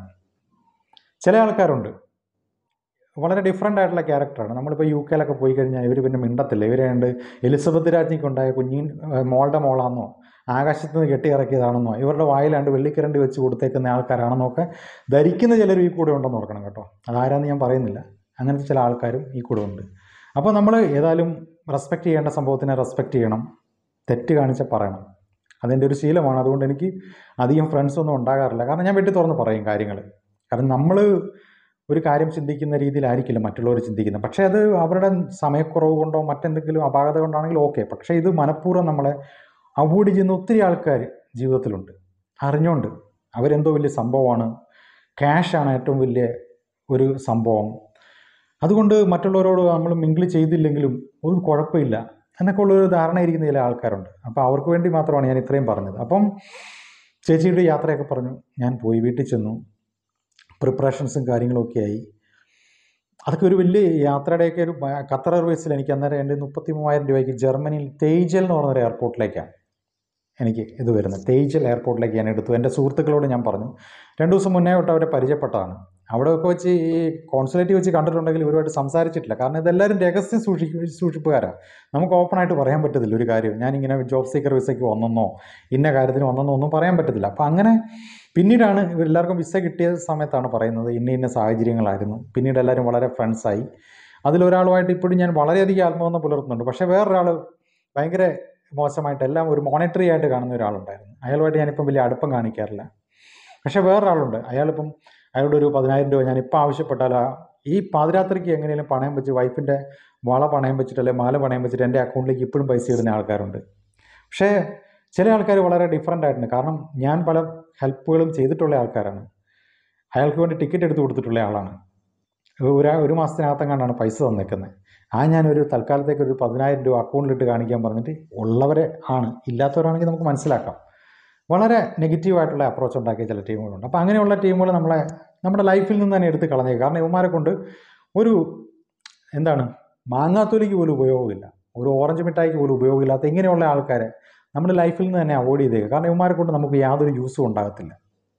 ചില ആൾക്കാരുണ്ട് വളരെ ഡിഫറെൻ്റ് ആയിട്ടുള്ള ക്യാരക്ടറാണ് നമ്മളിപ്പോൾ യു കെയിലൊക്കെ പോയി കഴിഞ്ഞാൽ ഇവർ പിന്നെ മിണ്ടത്തില്ല ഇവരെ കണ്ട് എലിസബത്ത് രാജ്ഞിക്കുണ്ടായ കുഞ്ഞിൻ മോളുടെ മോളാണെന്നോ ആകാശത്ത് നിന്ന് കെട്ടിയിറക്കിയതാണെന്നോ ഇവരുടെ വായിലാണ്ട് വെള്ളിക്കരണ്ടി വെച്ച് കൊടുത്തേക്കുന്ന ആൾക്കാരാണെന്നോ ഒക്കെ ധരിക്കുന്ന ചിലർ ഈ കൂടെ ഉണ്ടെന്ന് ഓർക്കണം കേട്ടോ അതാരാന്ന് ഞാൻ പറയുന്നില്ല അങ്ങനത്തെ ചില ആൾക്കാരും ഈ കൂടെ ഉണ്ട് അപ്പോൾ നമ്മൾ ഏതായാലും റെസ്പെക്റ്റ് ചെയ്യേണ്ട സംഭവത്തിനെ റെസ്പെക്റ്റ് ചെയ്യണം തെറ്റ് കാണിച്ചാൽ പറയണം അതെൻ്റെ ഒരു ശീലമാണ് അതുകൊണ്ട് എനിക്ക് അധികം ഫ്രണ്ട്സ് ഒന്നും ഉണ്ടാകാറില്ല കാരണം ഞാൻ വെട്ടി തുറന്ന് പറയും കാര്യങ്ങൾ കാരണം നമ്മൾ ഒരു കാര്യം ചിന്തിക്കുന്ന രീതിയിലായിരിക്കില്ല മറ്റുള്ളവർ ചിന്തിക്കുന്നത് പക്ഷേ അത് അവരുടെ സമയക്കുറവ് കൊണ്ടോ മറ്റെന്തെങ്കിലും അപാകത കൊണ്ടാണെങ്കിൽ ഓക്കെ പക്ഷേ ഇത് മനഃപൂർവ്വം നമ്മളെ അവോയ്ഡ് ചെയ്യുന്ന ഒത്തിരി ആൾക്കാർ ജീവിതത്തിലുണ്ട് അറിഞ്ഞുകൊണ്ട് അവരെന്തോ വലിയ സംഭവമാണ് ക്യാഷാണ് ഏറ്റവും വലിയ ഒരു സംഭവം അതുകൊണ്ട് മറ്റുള്ളവരോട് നമ്മൾ മിങ്കിൾ ചെയ്തില്ലെങ്കിലും ഒരു കുഴപ്പമില്ല എന്നൊക്കെ ഉള്ളൊരു ധാരണയിരിക്കുന്ന ചില ആൾക്കാരുണ്ട് അപ്പോൾ അവർക്ക് വേണ്ടി മാത്രമാണ് ഞാൻ ഇത്രയും പറഞ്ഞത് അപ്പം ചേച്ചിയുടെ യാത്രയൊക്കെ പറഞ്ഞു ഞാൻ പോയി വീട്ടിൽ ചെന്നു പ്രിപ്പറേഷൻസും കാര്യങ്ങളൊക്കെ ആയി അതൊക്കെ ഒരു വലിയ യാത്രയുടെയൊക്കെ ഒരു ഭ- ഖത്തർ എയർവേസിൽ എനിക്ക് അന്നേരം എൻ്റെ മുപ്പത്തി മൂവായിരം രൂപയ്ക്ക് ജർമ്മനിയിൽ തേജൽ എന്ന് പറഞ്ഞൊരു എയർപോർട്ടിലേക്കാണ് എനിക്ക് ഇത് വരുന്നത് തേജൽ എയർപോർട്ടിലേക്ക് ഞാൻ എടുത്തു എൻ്റെ സുഹൃത്തുക്കളോട് ഞാൻ പറഞ്ഞു രണ്ട് ദിവസം മുന്നേ തൊട്ട് അവരെ പരിചയപ്പെട്ടതാണ് അവിടെയൊക്കെ വെച്ച് ഈ കോൺസുലേറ്റ് വെച്ച് കണ്ടിട്ടുണ്ടെങ്കിൽ ഇവരുമായിട്ട് സംസാരിച്ചിട്ടില്ല കാരണം ഇതെല്ലാവരും രഹസ്യം സൂക്ഷിക്ക സൂക്ഷിപ്പുകാരാണ് നമുക്ക് ഓപ്പണായിട്ട് പറയാൻ പറ്റത്തില്ല ഒരു കാര്യം ഞാനിങ്ങനെ ജോബ് സീക്കർ വിസയ്ക്ക് വന്നെന്നോ ഇന്ന കാര്യത്തിന് വന്നെന്നോ ഒന്നും പറയാൻ പറ്റത്തില്ല അപ്പോൾ അങ്ങനെ പിന്നീടാണ് ഇവരെല്ലാവർക്കും വിസ കിട്ടിയ സമയത്താണ് പറയുന്നത് ഇന്ന ഇന്ന സാഹചര്യങ്ങളായിരുന്നു പിന്നീട് എല്ലാവരും വളരെ ഫ്രണ്ട്സായി അതിലൊരാളുമായിട്ട് ഇപ്പോഴും ഞാൻ വളരെയധികം ആത്മബന്ധം പുലർത്തുന്നുണ്ട് പക്ഷേ വേറൊരാൾ ഭയങ്കര മോശമായിട്ട് എല്ലാം ഒരു മോണിറ്ററി ആയിട്ട് കാണുന്ന ഒരാളുണ്ടായിരുന്നു അയാളുമായിട്ട് ഞാനിപ്പം വലിയ അടുപ്പം കാണിക്കാറില്ല പക്ഷേ വേറൊരാളുണ്ട് അയാളിപ്പം അയാളുടെ ഒരു പതിനായിരം രൂപ ഞാൻ ഇപ്പം ആവശ്യപ്പെട്ടാൽ ആ- ഈ പാതിരാത്രിക്ക് എങ്ങനെയും പണയം വെച്ച് വൈഫിൻ്റെ വള പണയം വെച്ചിട്ട് അല്ലെങ്കിൽ മാല പണയം വെച്ചിട്ട് എൻ്റെ അക്കൗണ്ടിലേക്ക് ഇപ്പോഴും പൈസ ഇടുന്ന ആൾക്കാരുണ്ട് പക്ഷേ ചില ആൾക്കാർ വളരെ ഡിഫറെൻ്റ് ആയിട്ടുണ്ട് കാരണം ഞാൻ പല ഹെൽപ്പുകളും ചെയ്തിട്ടുള്ള ആൾക്കാരാണ് അയാൾക്ക് വേണ്ടി ടിക്കറ്റ് എടുത്ത് കൊടുത്തിട്ടുള്ള ആളാണ് ഒരു ഒരു മാസത്തിനകത്തെങ്ങാണ്ടാണ് പൈസ തന്നേക്കുന്നത് ആ ഞാനൊരു തൽക്കാലത്തേക്ക് ഒരു പതിനായിരം രൂപ അക്കൗണ്ടിലിട്ട് കാണിക്കാൻ പറഞ്ഞിട്ട് ഉള്ളവരെ ആണ് ഇല്ലാത്തവരാണെങ്കിൽ നമുക്ക് മനസ്സിലാക്കാം വളരെ നെഗറ്റീവായിട്ടുള്ള അപ്രോച്ച് ഉണ്ടാക്കിയ ചില ടീമുകളുണ്ട് അപ്പോൾ അങ്ങനെയുള്ള ടീമുകൾ നമ്മളെ നമ്മുടെ ലൈഫിൽ നിന്ന് തന്നെ എടുത്ത് കളഞ്ഞേക്കുക കാരണം ഇവന്മാരെ കൊണ്ട് ഒരു എന്താണ് മാങ്ങാത്തൊലിക്ക് പോലും ഉപയോഗമില്ല ഒരു ഓറഞ്ച് മിഠായിക്ക് പോലും ഉപയോഗമില്ലാത്ത ഇങ്ങനെയുള്ള ആൾക്കാരെ നമ്മുടെ ലൈഫിൽ നിന്ന് തന്നെ അവോയ്ഡ് ചെയ്തേക്കുക കാരണം ഇവന്മാരെ കൊണ്ട് നമുക്ക് യാതൊരു യൂസും ഉണ്ടാകത്തില്ല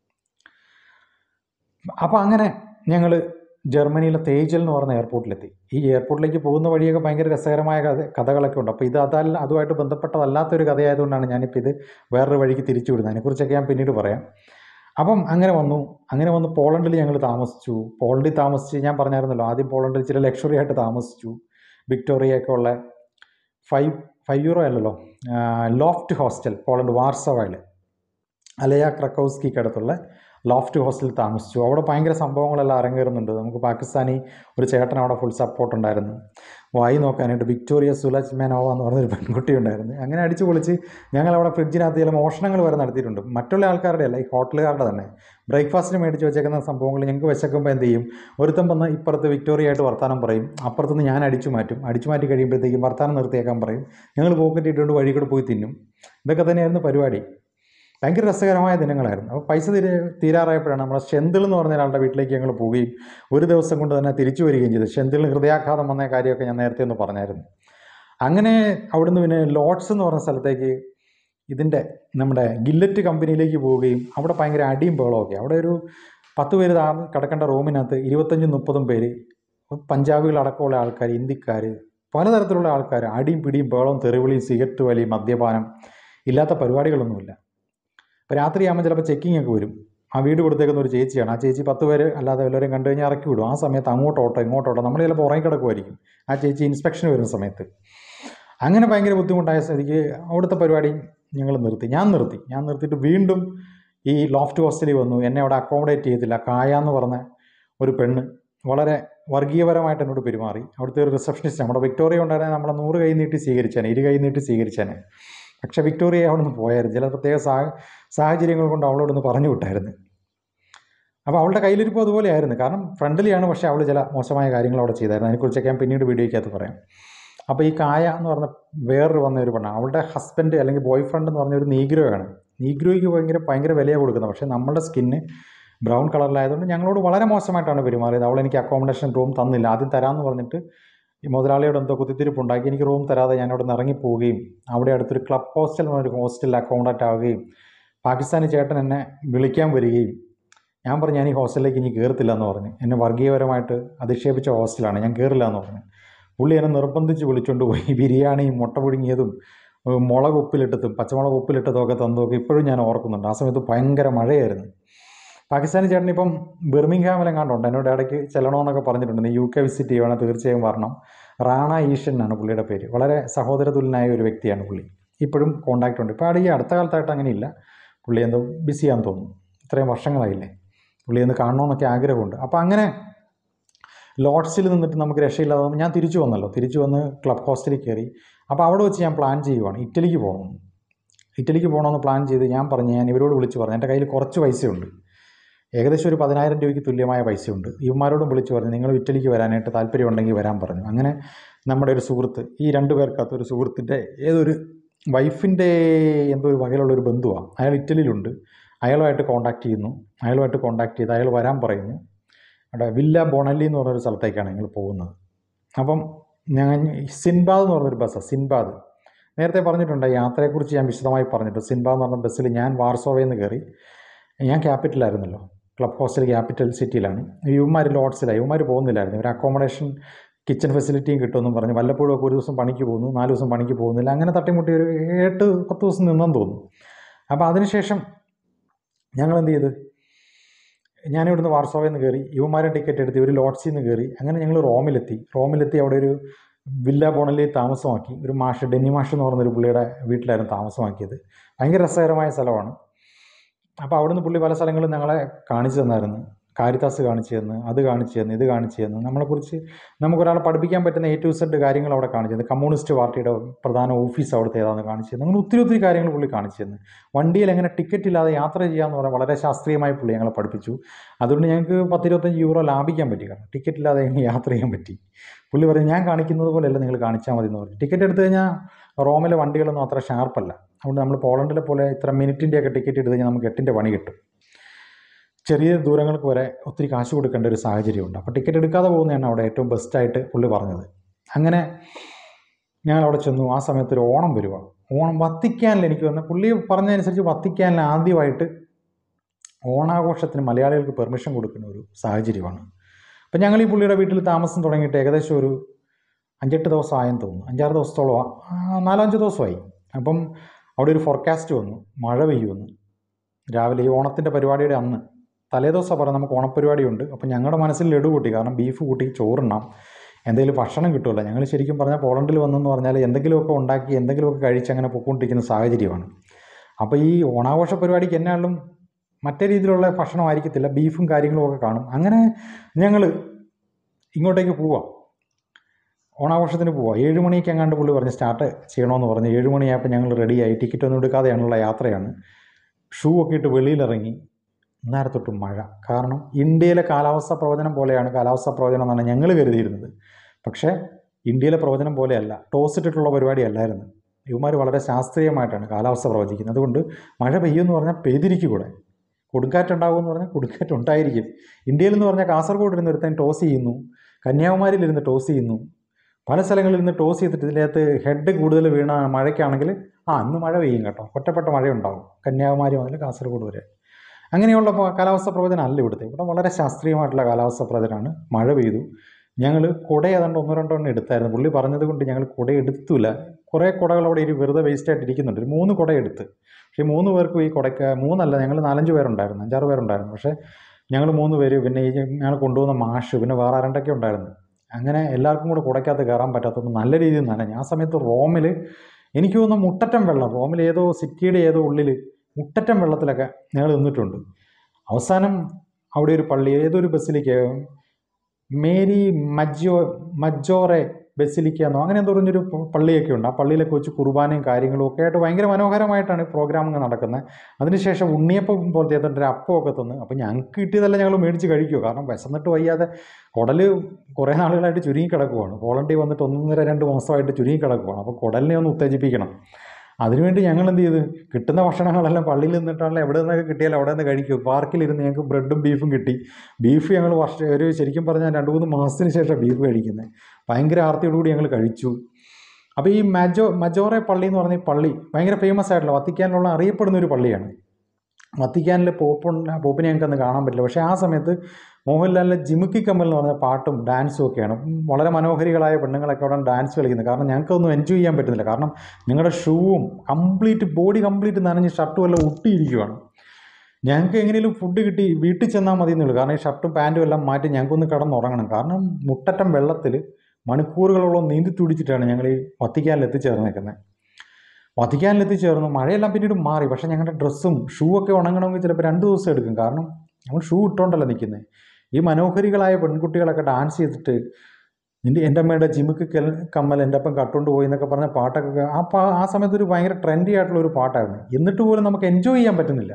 അപ്പോൾ അങ്ങനെ ഞങ്ങൾ ജർമ്മനിയിലെ തേജൽ എന്ന് പറഞ്ഞ എയർപോർട്ടിലെത്തി ഈ എയർപോർട്ടിലേക്ക് പോകുന്ന വഴിയൊക്കെ ഭയങ്കര രസകരമായ കഥ കഥകളൊക്കെ ഉണ്ട് അപ്പോൾ ഇത് അതല്ല അതുമായിട്ട് ബന്ധപ്പെട്ടതല്ലാത്തൊരു കഥയായതുകൊണ്ടാണ് ഞാനിപ്പോൾ ഇത് വേറൊരു വഴിക്ക് തിരിച്ചു വിടുന്നത് അതിനെക്കുറിച്ചൊക്കെ ഞാൻ പിന്നീട് പറയാം അപ്പം അങ്ങനെ വന്നു അങ്ങനെ വന്ന് പോളണ്ടിൽ ഞങ്ങൾ താമസിച്ചു പോളണ്ടിൽ താമസിച്ച് ഞാൻ പറഞ്ഞായിരുന്നല്ലോ ആദ്യം പോളണ്ടിൽ ചില ലക്ഷറി ആയിട്ട് താമസിച്ചു വിക്ടോറിയൊക്കെ ഉള്ള ഫൈവ് ഫൈവ് യൂറോ അല്ലല്ലോ ലോഫ്റ്റ് ഹോസ്റ്റൽ പോളണ്ട് വാർസവയിൽ അലയ ക്രക്കൗസ്കിക്ക് അടുത്തുള്ള ലോഫ്റ്റ് ഹോസ്റ്റലിൽ താമസിച്ചു അവിടെ ഭയങ്കര സംഭവങ്ങളെല്ലാം അരങ്ങേറുന്നുണ്ട് നമുക്ക് പാകിസ്ഥാനി ഒരു ചേട്ടൻ അവിടെ ഫുൾ സപ്പോർട്ട് ഉണ്ടായിരുന്നു വായി നോക്കാനായിട്ട് വിക്ടോറിയ സുലജ് മേനോവ എന്ന് പറഞ്ഞൊരു പെൺകുട്ടി ഉണ്ടായിരുന്നു അങ്ങനെ അടിച്ചു പൊളിച്ച് ഞങ്ങൾ അവിടെ ഫ്രിഡ്ജിനകത്ത് ചില മോഷണങ്ങൾ വരെ നടത്തിയിട്ടുണ്ട് മറ്റുള്ള ആൾക്കാരുടെ അല്ല ഈ ഹോട്ടലുകാരുടെ തന്നെ ബ്രേക്ക്ഫാസ്റ്റിന് മേടിച്ച് വെച്ചേക്കുന്ന സംഭവങ്ങൾ ഞങ്ങൾക്ക് വിശക്കുമ്പോൾ എന്ത് ചെയ്യും ഒരുത്തം വന്ന് ഇപ്പുറത്ത് വിക്ടോറിയ ആയിട്ട് വർത്താനം പറയും അപ്പുറത്തുനിന്ന് ഞാൻ അടിച്ചു മാറ്റും അടിച്ചു മാറ്റി കഴിയുമ്പോഴത്തേക്കും വർത്താനം നിർത്തിയേക്കാൻ പറയും ഞങ്ങൾ പോക്കറ്റ് ഇട്ടുകൊണ്ട് വഴി കൂടെ പോയി തിന്നും ഇതൊക്കെ തന്നെയായിരുന്നു പരിപാടി ഭയങ്കര രസകരമായ ദിനങ്ങളായിരുന്നു അപ്പോൾ പൈസ തീരെ തീരാറായപ്പോഴാണ് നമ്മുടെ ഷെന്തിൾ എന്ന് പറഞ്ഞ ഒരാളുടെ വീട്ടിലേക്ക് ഞങ്ങൾ പോവുകയും ഒരു ദിവസം കൊണ്ട് തന്നെ തിരിച്ചു വരികയും ചെയ്തു ഷെന്തിളിന് ഹൃദയാഘാതം വന്ന കാര്യമൊക്കെ ഞാൻ നേരത്തെ ഒന്ന് പറഞ്ഞായിരുന്നു അങ്ങനെ അവിടുന്ന് പിന്നെ ലോഡ്സ് എന്ന് പറഞ്ഞ സ്ഥലത്തേക്ക് ഇതിൻ്റെ നമ്മുടെ ഗില്ലറ്റ് കമ്പനിയിലേക്ക് പോവുകയും അവിടെ ഭയങ്കര അടിയും ബഹളമൊക്കെ അവിടെ ഒരു പത്ത് പേര് താ കിടക്കേണ്ട റൂമിനകത്ത് ഇരുപത്തഞ്ചും മുപ്പതും പേര് പഞ്ചാബികളടക്കമുള്ള ആൾക്കാർ ഹിന്ദിക്കാർ പലതരത്തിലുള്ള ആൾക്കാർ അടിയും പിടിയും ബഹളവും തെറിവിളിയും സിഗരറ്റ് വലിയും മദ്യപാനം ഇല്ലാത്ത പരിപാടികളൊന്നുമില്ല അപ്പോൾ രാത്രിയാകുമ്പോൾ ചിലപ്പോൾ ചെക്കിംഗ് ഒക്കെ വരും ആ വീട് കൊടുത്തേക്കുന്ന ഒരു ചേച്ചിയാണ് ആ ചേച്ചി പത്ത് പേര് അല്ലാതെ വല്ലവരും കണ്ടു കഴിഞ്ഞാൽ ഇറക്കി വിടും ആ സമയത്ത് അങ്ങോട്ട് ഓട്ടോ ഇങ്ങോട്ട് ഓട്ടോ നമ്മൾ ചിലപ്പോൾ ഉറങ്ങിക്കിടക്കുമായിരിക്കും ആ ചേച്ചി ഇൻസ്പെക്ഷൻ വരുന്ന സമയത്ത് അങ്ങനെ ഭയങ്കര ബുദ്ധിമുട്ടായ സ്ഥിതിക്ക് അവിടുത്തെ പരിപാടി ഞങ്ങൾ നിർത്തി ഞാൻ നിർത്തി ഞാൻ നിർത്തിയിട്ട് വീണ്ടും ഈ ലോഫ്റ്റ് ഹോസ്റ്റലിൽ വന്നു എന്നെ അവിടെ അക്കോമഡേറ്റ് ചെയ്തില്ല കായ എന്ന് പറഞ്ഞ ഒരു പെണ്ണ് വളരെ വർഗീയപരമായിട്ട് എന്നോട് പെരുമാറി അവിടുത്തെ ഒരു റിസപ്ഷനിസ്റ്റ് നമ്മുടെ വിക്ടോറിയ ഉണ്ടായിരുന്നെ നമ്മളെ നൂറ് കൈ നീട്ടി സ്വീകരിച്ചേനെ ഇരു കൈ നീട്ടി സ്വീകരിച്ചേനെ പക്ഷേ വിക്ടോറിയ അവിടെ നിന്ന് പോയായിരുന്നു ചില പ്രത്യേക സാ സാഹചര്യങ്ങൾ കൊണ്ട് അവളോടൊന്ന് പറഞ്ഞു വിട്ടായിരുന്നു അപ്പോൾ അവളുടെ കയ്യിലിരിപ്പ് അതുപോലെയായിരുന്നു കാരണം ഫ്രണ്ട്ലിയാണ് പക്ഷേ അവൾ ചില മോശമായ കാര്യങ്ങൾ അവിടെ ചെയ്തായിരുന്നു അതിനെക്കുറിച്ചൊക്കെ ഞാൻ പിന്നീട് വീഡിയോയ്ക്കകത്ത് പറയാം അപ്പോൾ ഈ കായ എന്ന് പറഞ്ഞ വേറൊരു വന്ന ഒരു പെണ്ണാണ് അവളുടെ ഹസ്ബൻഡ് അല്ലെങ്കിൽ ബോയ് ഫ്രണ്ട് എന്ന് പറഞ്ഞ ഒരു നീഗ്രോയാണ് നീഗ്രോയ്ക്ക് ഭയങ്കര ഭയങ്കര വിലയാണ് കൊടുക്കുന്നത് പക്ഷേ നമ്മുടെ സ്കിന്ന് ബ്രൗൺ കളറിലായതുകൊണ്ട് ഞങ്ങളോട് വളരെ മോശമായിട്ടാണ് പെരുമാറിയത് അവൾ എനിക്ക് അക്കോമഡേഷൻ റൂം തന്നില്ല ആദ്യം തരാമെന്ന് പറഞ്ഞിട്ട് ഈ മുതലാളിയോട് എന്തോ കുത്തിത്തിരിപ്പ് ഉണ്ടാക്കി എനിക്ക് റൂം തരാതെ ഞാൻ അവിടെ നിന്ന് ഇറങ്ങിപ്പോവുകയും അവിടെ അടുത്തൊരു ക്ലബ് ഹോസ്റ്റൽ എന്ന് പറഞ്ഞൊരു ഹോസ്റ്റലിൽ അക്കോമഡേറ്റ് ആവുകയും പാകിസ്ഥാനി ചേട്ടൻ എന്നെ വിളിക്കാൻ വരികയും ഞാൻ പറഞ്ഞു ഞാൻ ഈ ഹോസ്റ്റലിലേക്ക് ഇനി കയറത്തില്ല എന്ന് പറഞ്ഞു എന്നെ വർഗീയപരമായിട്ട് അധിക്ഷേപിച്ച ഹോസ്റ്റലാണ് ഞാൻ കയറില്ല എന്ന് പറഞ്ഞു പുള്ളി എന്നെ നിർബന്ധിച്ച് വിളിച്ചുകൊണ്ട് പോയി ബിരിയാണിയും മുട്ട പുഴുങ്ങിയതും ഏഹ് മുളക് ഉപ്പിലിട്ടതും പച്ചമുളക് ഉപ്പിലിട്ടതും ഒക്കെ തന്നതൊക്കെ ഇപ്പോഴും ഞാൻ ഓർക്കുന്നുണ്ട് ആ സമയത്ത് ഭയങ്കര മഴയായിരുന്നു പാകിസ്ഥാനി ചേട്ടൻ ഇപ്പം ബിർമിംഗ്ഹാമിലെങ്ങാണ്ടുണ്ട് എന്നോട് ഇടയ്ക്ക് ചെല്ലണമെന്നൊക്കെ പറഞ്ഞിട്ടുണ്ട് നീ യു കെ വിസിറ്റ് ചെയ്യുവാണെങ്കിൽ തീർച്ചയായും വരണം റാണ ഈഷൻ എന്നാണ് പുള്ളിയുടെ പേര് വളരെ സഹോദരതുല്യനായ ഒരു വ്യക്തിയാണ് പുള്ളി ഇപ്പോഴും കോണ്ടാക്റ്റ് ഉണ്ട് ഇപ്പോൾ ഈ അടുത്ത കാലത്തായിട്ട് അങ്ങനെയില്ല പുള്ളി എന്തോ ബിസിയാന്ന് തോന്നുന്നു ഇത്രയും വർഷങ്ങളായില്ലേ പുള്ളി ഒന്ന് കാണണമെന്നൊക്കെ ആഗ്രഹമുണ്ട് അപ്പോൾ അങ്ങനെ ലോഡ്സിൽ നിന്നിട്ട് നമുക്ക് രക്ഷയില്ലാതെ വന്നപ്പോൾ ഞാൻ തിരിച്ചു വന്നല്ലോ തിരിച്ചു വന്ന് ക്ലബ് ഹോസ്റ്റലിൽ കയറി അപ്പോൾ അവിടെ വെച്ച് ഞാൻ പ്ലാൻ ചെയ്യുവാണ് ഇറ്റലിക്ക് പോകണം ഇറ്റലിക്ക് പോകണമെന്ന് പ്ലാൻ ചെയ്ത് ഞാൻ പറഞ്ഞു ഞാൻ ഇവരോട് വിളിച്ച് പറഞ്ഞു എൻ്റെ കയ്യിൽ കുറച്ച് പൈസയുണ്ട് ഏകദേശം ഒരു പതിനായിരം രൂപയ്ക്ക് തുല്യമായ പൈസയുണ്ട് ഇവന്മാരോടും വിളിച്ച് പറഞ്ഞു നിങ്ങൾ ഇറ്റലിക്ക് വരാനായിട്ട് താല്പര്യമുണ്ടെങ്കിൽ വരാൻ പറഞ്ഞു അങ്ങനെ നമ്മുടെ ഒരു സുഹൃത്ത് ഈ രണ്ടു പേർക്കകത്ത് ഒരു സുഹൃത്തിൻ്റെ ഏതൊരു വൈഫിൻ്റെ എന്തോ ഒരു വകയിലുള്ള ഒരു ബന്ധുവാണ് അയാൾ ഇറ്റലിയിലുണ്ട് അയാളുമായിട്ട് കോൺടാക്ട് ചെയ്യുന്നു അയാളുമായിട്ട് കോൺടാക്ട് ചെയ്ത് അയാൾ വരാൻ പറയുന്നു അവിടെ വില്ല ബൊണല്ലി എന്ന് പറഞ്ഞൊരു സ്ഥലത്തേക്കാണ് ഞങ്ങൾ പോകുന്നത് അപ്പം ഞാൻ സിൻബാദ് എന്ന് പറഞ്ഞൊരു ബസ്സാണ് സിൻബാദ് നേരത്തെ പറഞ്ഞിട്ടുണ്ട് യാത്രയെക്കുറിച്ച് ഞാൻ വിശദമായി പറഞ്ഞിട്ടുണ്ട് സിൻബാദ് എന്ന് പറഞ്ഞ ബസ്സിൽ ഞാൻ വാർസോവയിൽ നിന്ന് കയറി ഞാൻ ക്യാപിറ്റലായിരുന്നല്ലോ ക്ലബ് ഹോസ്റ്റൽ ക്യാപിറ്റൽ സിറ്റിയിലാണ് ഇവന്മാർ ലോഡ്സിലാണ് ഇവന്മാർ പോകുന്നില്ലായിരുന്നു ഇവർ അക്കോമഡേഷൻ കിച്ചൺ ഫെസിലിറ്റിയും കിട്ടുമെന്നും പറഞ്ഞ് വല്ലപ്പോഴും ഒക്കെ ഒരു ദിവസം പണിക്ക് പോകുന്നു നാല് ദിവസം പണിക്ക് പോകുന്നില്ല അങ്ങനെ തട്ടിമുട്ടി ഒരു എട്ട് പത്ത് ദിവസം നിന്നെന്ന് തോന്നുന്നു അപ്പോൾ അതിനുശേഷം ഞങ്ങൾ എന്ത് ചെയ്ത് ഞാനിവിടുന്ന് വാർസോവയിൽ നിന്ന് കയറി യുവമാരെ ടിക്കറ്റ് എടുത്ത് ഇവർ ലോഡ്സിൽ നിന്ന് കയറി അങ്ങനെ ഞങ്ങൾ റോമിലെത്തി റോമിലെത്തി അവിടെ ഒരു വില്ല ബോണലിൽ താമസമാക്കി ഒരു മാഷ് ഡെന്നി മാഷ് എന്ന് പറഞ്ഞൊരു പുള്ളിയുടെ വീട്ടിലായിരുന്നു താമസമാക്കിയത് ഭയങ്കര രസകരമായ സ്ഥലമാണ് അപ്പോൾ അവിടുന്ന് പുള്ളി പല സ്ഥലങ്ങളും ഞങ്ങളെ കാണിച്ചു തന്നായിരുന്നു കാരിത്താസ് കാണിച്ചു തന്ന് അത് കാണിച്ചു തന്ന് ഇത് കാണിച്ചു തന്ന് നമ്മളെക്കുറിച്ച് നമുക്കൊരാളെ പഠിപ്പിക്കാൻ പറ്റുന്ന എ ടു സെഡ് കാര്യങ്ങൾ അവിടെ കാണിച്ചു തന്നു കമ്മ്യൂണിസ്റ്റ് പാർട്ടിയുടെ പ്രധാന ഓഫീസ് അവിടുത്തെ ഏതാണെന്ന് കാണിച്ചു തന്നു അങ്ങനെ ഒത്തിരി ഒത്തിരി കാര്യങ്ങൾ പുള്ളി കാണിച്ചു തന്നു വണ്ടിയിൽ എങ്ങനെ ടിക്കറ്റ് ഇല്ലാതെ യാത്ര ചെയ്യാമെന്ന് പറയാൻ വളരെ ശാസ്ത്രീയമായി പുള്ളി ഞങ്ങളെ പഠിപ്പിച്ചു അതുകൊണ്ട് ഞങ്ങൾക്ക് പത്തിരുപത്തഞ്ച് യൂറോ ലാഭിക്കാൻ പറ്റി കാരണം ടിക്കറ്റ് ഇല്ലാതെ എങ്ങനെ യാത്ര ചെയ്യാൻ പറ്റി പുള്ളി പറഞ്ഞു ഞാൻ കാണിക്കുന്നത് പോലെയല്ല നിങ്ങൾ കാണിച്ചാൽ മതി എന്ന് പറഞ്ഞു ടിക്കറ്റ് എടുത്തു കഴിഞ്ഞാൽ റോമിലെ വണ്ടികളൊന്നും അത്ര ഷാർപ്പല്ല അതുകൊണ്ട് നമ്മൾ പോളണ്ടിലെ പോലെ ഇത്ര മിനിറ്റിൻ്റെയൊക്കെ ടിക്കറ്റ് എടുത്തു കഴിഞ്ഞാൽ നമുക്ക് എട്ടിൻ്റെ പണി കിട്ടും ചെറിയ ദൂരങ്ങൾക്ക് വരെ ഒത്തിരി കാശ് കൊടുക്കേണ്ട ഒരു സാഹചര്യമുണ്ട് അപ്പോൾ ടിക്കറ്റ് എടുക്കാതെ പോകുന്നതാണ് അവിടെ ഏറ്റവും ബെസ്റ്റായിട്ട് പുള്ളി പറഞ്ഞത് അങ്ങനെ ഞങ്ങൾ അവിടെ ചെന്നു ആ സമയത്ത് ഒരു ഓണം വരുക ഓണം വത്തിക്കാനിൽ എനിക്ക് വന്ന പുള്ളി പറഞ്ഞതനുസരിച്ച് വത്തിക്കാനിൽ ആദ്യമായിട്ട് ഓണാഘോഷത്തിന് മലയാളികൾക്ക് പെർമിഷൻ കൊടുക്കുന്ന ഒരു സാഹചര്യമാണ് അപ്പം ഞങ്ങൾ ഈ പുള്ളിയുടെ വീട്ടിൽ താമസം തുടങ്ങിയിട്ട് ഏകദേശം ഒരു അഞ്ചെട്ട് ദിവസം ആയെന്ന് തോന്നുന്നു അഞ്ചാറ് ദിവസത്തോളം ആ- നാലഞ്ച് ദിവസമായി അപ്പം അവിടെ ഒരു ഫോർകാസ്റ്റ് വന്നു മഴ പെയ്യുമെന്ന് രാവിലെ ഈ ഓണത്തിൻ്റെ പരിപാടിയുടെ അന്ന് തലേദിവസം പറയാം നമുക്ക് ഓണപ്പരിപാടിയുണ്ട് അപ്പം ഞങ്ങളുടെ മനസ്സിൽ ലഡു കൂട്ടി കാരണം ബീഫ് കൂട്ടി ചോറുണ്ണാം എന്തെങ്കിലും ഭക്ഷണം കിട്ടുമല്ലോ ഞങ്ങൾ ശരിക്കും പറഞ്ഞാൽ പോളണ്ടിൽ വന്നെന്ന് പറഞ്ഞാൽ എന്തെങ്കിലുമൊക്കെ ഉണ്ടാക്കി എന്തെങ്കിലുമൊക്കെ കഴിച്ച് അങ്ങനെ പൊക്കോണ്ടിരിക്കുന്ന സാഹചര്യമാണ് അപ്പോൾ ഈ ഓണാഘോഷ പരിപാടിക്ക് എന്നാലും മറ്റേ രീതിയിലുള്ള ഭക്ഷണമായിരിക്കത്തില്ല ബീഫും കാര്യങ്ങളും ഒക്കെ കാണും അങ്ങനെ ഞങ്ങൾ ഇങ്ങോട്ടേക്ക് പോവാം ഓണാഘോഷത്തിന് പോവാം ഏഴ് മണിക്ക് എങ്ങാണ്ട് പുള്ളി പറഞ്ഞ് സ്റ്റാർട്ട് ചെയ്യണമെന്ന് പറഞ്ഞ് ഏഴ് മണിയായപ്പോൾ ഞങ്ങൾ റെഡിയായി ടിക്കറ്റ് ഒന്നും എടുക്കാതെയാണുള്ള യാത്രയാണ് ഷൂ ഒക്കെ ഇട്ട് വെളിയിലിറങ്ങി നേരെ തൊട്ട് മഴ കാരണം ഇന്ത്യയിലെ കാലാവസ്ഥ പ്രവചനം പോലെയാണ് കാലാവസ്ഥ പ്രവചനം എന്നാണ് ഞങ്ങൾ കരുതിയിരുന്നത് പക്ഷേ ഇന്ത്യയിലെ പ്രവചനം പോലെയല്ല ടോസ് ഇട്ടിട്ടുള്ള പരിപാടി അല്ലായിരുന്നു ഇവന്മാർ വളരെ ശാസ്ത്രീയമായിട്ടാണ് കാലാവസ്ഥ പ്രവചിക്കുന്നത് അതുകൊണ്ട് മഴ പെയ്യുമെന്ന് പറഞ്ഞാൽ പെയ്തിരിക്കും കൂടെ കൊടുങ്കാറ്റുണ്ടാകുമെന്ന് പറഞ്ഞാൽ കൊടുങ്കാറ്റ് ഉണ്ടായിരിക്കും ഇന്ത്യയിൽ എന്ന് പറഞ്ഞാൽ കാസർഗോഡ് ഇരുന്ന് ഒരുത്തൻ ടോസ് ചെയ്യുന്നു കന്യാകുമാരിയിൽ ഇരുന്ന് ടോസ് ചെയ്യുന്നു പല സ്ഥലങ്ങളിൽ നിന്ന് ടോസ് ചെയ്തിട്ട് ഇതിനകത്ത് ഹെഡ് കൂടുതൽ വീണ മഴയ്ക്കാണെങ്കിൽ ആ ഇന്ന് മഴ പെയ്യും കേട്ടോ ഒറ്റപ്പെട്ട മഴയുണ്ടാവും കന്യാകുമാരി മുതൽ കാസർഗോഡ് വരെ അങ്ങനെയുള്ള പ- കാലാവസ്ഥ പ്രവചനം അല്ല ഇവിടുത്തെ ഇവിടെ വളരെ ശാസ്ത്രീയമായിട്ടുള്ള കാലാവസ്ഥ പ്രവചനമാണ് മഴ പെയ്തു ഞങ്ങൾ കുട ഏതാണ്ട് ഒന്നോ രണ്ടോ എണ്ണം എടുത്തായിരുന്നു പുള്ളി പറഞ്ഞത് കൊണ്ട് ഞങ്ങൾ കുട എടുത്തില്ല കുറേ കുടകൾ അവിടെ ഇരി വെറുതെ വേസ്റ്റായിട്ട് ഇരിക്കുന്നുണ്ട് ഒരു മൂന്ന് കുട എടുത്ത് പക്ഷേ മൂന്ന് പേർക്കും ഈ കുടയ്ക്ക് മൂന്നല്ല ഞങ്ങൾ നാലഞ്ച് പേരുണ്ടായിരുന്നു അഞ്ചാറ് പേരുണ്ടായിരുന്നു പക്ഷേ ഞങ്ങൾ മൂന്ന് പേര് പിന്നെ ഈ ഞങ്ങൾ കൊണ്ടുവന്ന മാഷ് പിന്നെ വേറെ ആരണ്ടൊക്കെ ഉണ്ടായിരുന്നു അങ്ങനെ എല്ലാവർക്കും കൂടെ കുടയ്ക്കകത്ത് കയറാൻ പറ്റാത്തതുകൊണ്ട് നല്ല രീതിയിൽ നനഞ്ഞു ആ സമയത്ത് റോമിൽ എനിക്ക് തോന്നുന്നു മുട്ടറ്റം വെള്ളം റോമിൽ ഏതോ സിറ്റിയുടെ ഏതോ ഉള്ളിൽ മുട്ടറ്റം വെള്ളത്തിലൊക്കെ ഞങ്ങൾ നിന്നിട്ടുണ്ട് അവസാനം അവിടെ ഒരു പള്ളി ഏതൊരു ബസ്സിലേക്ക് മേരി മജ്ജോ മജ്ജോറെ ബസിലിക്ക എന്നോ അങ്ങനെ എന്തോ പറഞ്ഞൊരു പ- പള്ളിയൊക്കെ ഉണ്ട് ആ പള്ളിയിലൊക്കെ വെച്ച് കുർബാനയും കാര്യങ്ങളും ഒക്കെ ആയിട്ട് ഭയങ്കര മനോഹരമായിട്ടാണ് ഈ പ്രോഗ്രാം അങ്ങ് നടക്കുന്നത് അതിനുശേഷം ഉണ്ണിയപ്പം പോലത്തെ ഏതാണ്ട് ഒരു അപ്പമൊക്കെ തന്ന് അപ്പോൾ ഞങ്ങൾക്ക് കിട്ടിയതല്ല ഞങ്ങൾ മേടിച്ച് കഴിക്കുമോ കാരണം വിശന്നിട്ട് വയ്യാതെ കുടല് കുറേ നാളുകളായിട്ട് ചുരുങ്ങി കിടക്കുവാണ് വോളണ്ടി വന്നിട്ട് ഒന്നര രണ്ട് മാസമായിട്ട് ചുരുങ്ങി കിടക്കുവാണ് അപ്പോൾ കുടലിനെ ഒന്ന് ഉത്തേജിപ്പിക്കണം അതിനുവേണ്ടി ഞങ്ങൾ എന്ത് ചെയ്ത് കിട്ടുന്ന ഭക്ഷണങ്ങളെല്ലാം പള്ളിയിൽ നിന്നിട്ടാണല്ലോ എവിടെ നിന്നൊക്കെ കിട്ടിയാലും അവിടെ നിന്ന് കഴിക്കും പാർക്കിലിരുന്ന് ഞങ്ങൾക്ക് ബ്രെഡും ബീഫും കിട്ടി ബീഫ് ഞങ്ങൾ വർഷ ഒരു ശരിക്കും പറഞ്ഞാൽ രണ്ട് മൂന്ന് മാസത്തിന് ശേഷം ബീഫ് കഴിക്കുന്നത് ഭയങ്കര ആർത്തിയോടുകൂടി ഞങ്ങൾ കഴിച്ചു അപ്പോൾ ഈ മജോ മജോറെ പള്ളി എന്ന് പറഞ്ഞ ഈ പള്ളി ഭയങ്കര ഫേമസ് ആയിട്ടുള്ള വത്തിക്കാനിലുള്ള അറിയപ്പെടുന്ന ഒരു പള്ളിയാണ് വത്തിക്കാനിൽ പോപ്പുണ്ട് പോപ്പിനെ ഞങ്ങൾക്ക് അന്ന് കാണാൻ പറ്റില്ല പക്ഷേ ആ സമയത്ത് മോഹൻലാലിൻ്റെ ജിമുക്കി കമ്മൽ എന്ന് പറഞ്ഞ പാട്ടും ഡാൻസും ഒക്കെയാണ് ഉം വളരെ മനോഹരികളായ പെണ്ണുങ്ങളൊക്കെ അവിടെ ഡാൻസ് കളിക്കുന്നത് കാരണം ഞങ്ങൾക്കൊന്നും എൻജോയ് ചെയ്യാൻ പറ്റുന്നില്ല കാരണം ഞങ്ങളുടെ ഷൂവും കംപ്ലീറ്റ് ബോഡി കംപ്ലീറ്റ് നനഞ്ഞ് ഷർട്ടും എല്ലാം ഒട്ടിയിരിക്കുവാണ് ഞങ്ങൾക്ക് എങ്ങനെയും ഫുഡ് കിട്ടി വീട്ടിൽ ചെന്നാൽ മതി എന്നുള്ളൂ കാരണം ഈ ഷർട്ടും പാൻറ്റും എല്ലാം മാറ്റി ഞങ്ങൾക്കൊന്ന് കിടന്നുറങ്ങണം കാരണം മുട്ടറ്റം വെള്ളത്തിൽ മണിക്കൂറുകളോളം നീന്തി തുടിച്ചിട്ടാണ് ഞങ്ങൾ ഈ വത്തിക്കാനിൽ എത്തിച്ചേർന്നേക്കുന്നത് വത്തിക്കാനിൽ എത്തിച്ചേർന്നു മഴയെല്ലാം പിന്നീട് മാറി പക്ഷേ ഞങ്ങളുടെ ഡ്രസ്സും ഷൂ ഒക്കെ ഉണങ്ങണമെങ്കിൽ ചിലപ്പോൾ രണ്ട് ദിവസം എടുക്കും കാരണം നമ്മൾ ഷൂ ഇട്ടുകൊണ്ടല്ല നിൽക്കുന്നത് ഈ മനോഹരികളായ പെൺകുട്ടികളൊക്കെ ഡാൻസ് ചെയ്തിട്ട് നിൻ്റെ എൻ്റെ അമ്മയുടെ ജിമുക്ക് കെൽ കമ്മൽ എൻ്റെ അപ്പം കട്ടുകൊണ്ട് പോയി എന്നൊക്കെ പറഞ്ഞ പാട്ടൊക്കെ ആ പാ ആ സമയത്ത് ഒരു ഭയങ്കര ട്രെൻഡി ആയിട്ടുള്ള ഒരു പാട്ടായിരുന്നു എന്നിട്ട് പോലും നമുക്ക് എൻജോയ് ചെയ്യാൻ പറ്റുന്നില്ല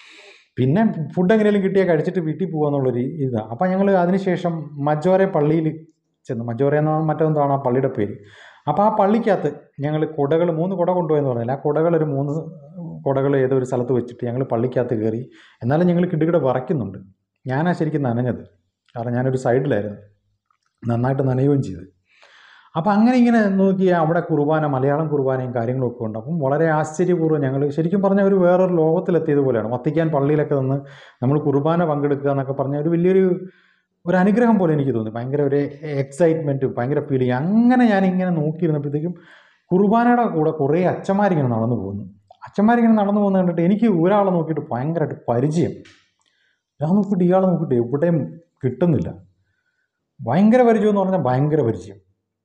പിന്നെ ഫുഡ് എങ്ങനെയും കിട്ടിയാൽ കഴിച്ചിട്ട് വീട്ടിൽ പോകാന്നുള്ളൊരു ഇതാണ് അപ്പം ഞങ്ങൾ അതിനുശേഷം മജോറെ പള്ളിയിൽ ചെന്നു മജോറെ എന്ന മറ്റെന്താണ് ആ പള്ളിയുടെ പേര് അപ്പോൾ ആ പള്ളിക്കകത്ത് ഞങ്ങൾ കുടകൾ മൂന്ന് കുട കൊണ്ടുപോയെന്ന് പറഞ്ഞില്ല ആ കുടകൾ ഒരു മൂന്ന് കുടകൾ ഏതോ ഒരു സ്ഥലത്ത് വെച്ചിട്ട് ഞങ്ങൾ പള്ളിക്കകത്ത് കയറി എന്നാലും ഞങ്ങൾ കിടുകിട വറയ്ക്കുന്നുണ്ട് ഞാനാ ശരിക്കും നനഞ്ഞത് കാരണം ഞാനൊരു സൈഡിലായിരുന്നു നന്നായിട്ട് നനയുകയും ചെയ്തു അപ്പോൾ അങ്ങനെ ഇങ്ങനെ നോക്കി അവിടെ കുർബാന മലയാളം കുർബാനയും കാര്യങ്ങളൊക്കെ ഉണ്ട് അപ്പം വളരെ ആശ്ചര്യപൂർവ്വം ഞങ്ങൾ ശരിക്കും പറഞ്ഞാൽ ഒരു വേറൊരു ലോകത്തിലെത്തിയത് പോലെയാണ് വത്തിക്കാൻ പള്ളിയിലൊക്കെ നിന്ന് നമ്മൾ കുർബാന പങ്കെടുക്കുക എന്നൊക്കെ പറഞ്ഞാൽ ഒരു വലിയൊരു ഒരു അനുഗ്രഹം പോലെ എനിക്ക് തോന്നി ഭയങ്കര ഒരു എക്സൈറ്റ്മെൻറ്റും ഭയങ്കര ഫീലിംഗ് അങ്ങനെ ഞാൻ ഇങ്ങനെ നോക്കിയിരുന്നപ്പോഴത്തേക്കും കുർബാനയുടെ കൂടെ കുറേ അച്ഛന്മാരിങ്ങനെ നടന്നു പോകുന്നു അച്ഛന്മാരിങ്ങനെ നടന്നു പോകുന്നത് കണ്ടിട്ട് എനിക്ക് ഒരാളെ നോക്കിയിട്ട് ഭയങ്കരമായിട്ട് പരിചയം ഞാൻ നോക്കിയിട്ട് ഇയാളെ നോക്കിയിട്ട് എവിടെയും കിട്ടുന്നില്ല ഭയങ്കര പരിചയം എന്ന് പറഞ്ഞാൽ ഭയങ്കര പരിചയം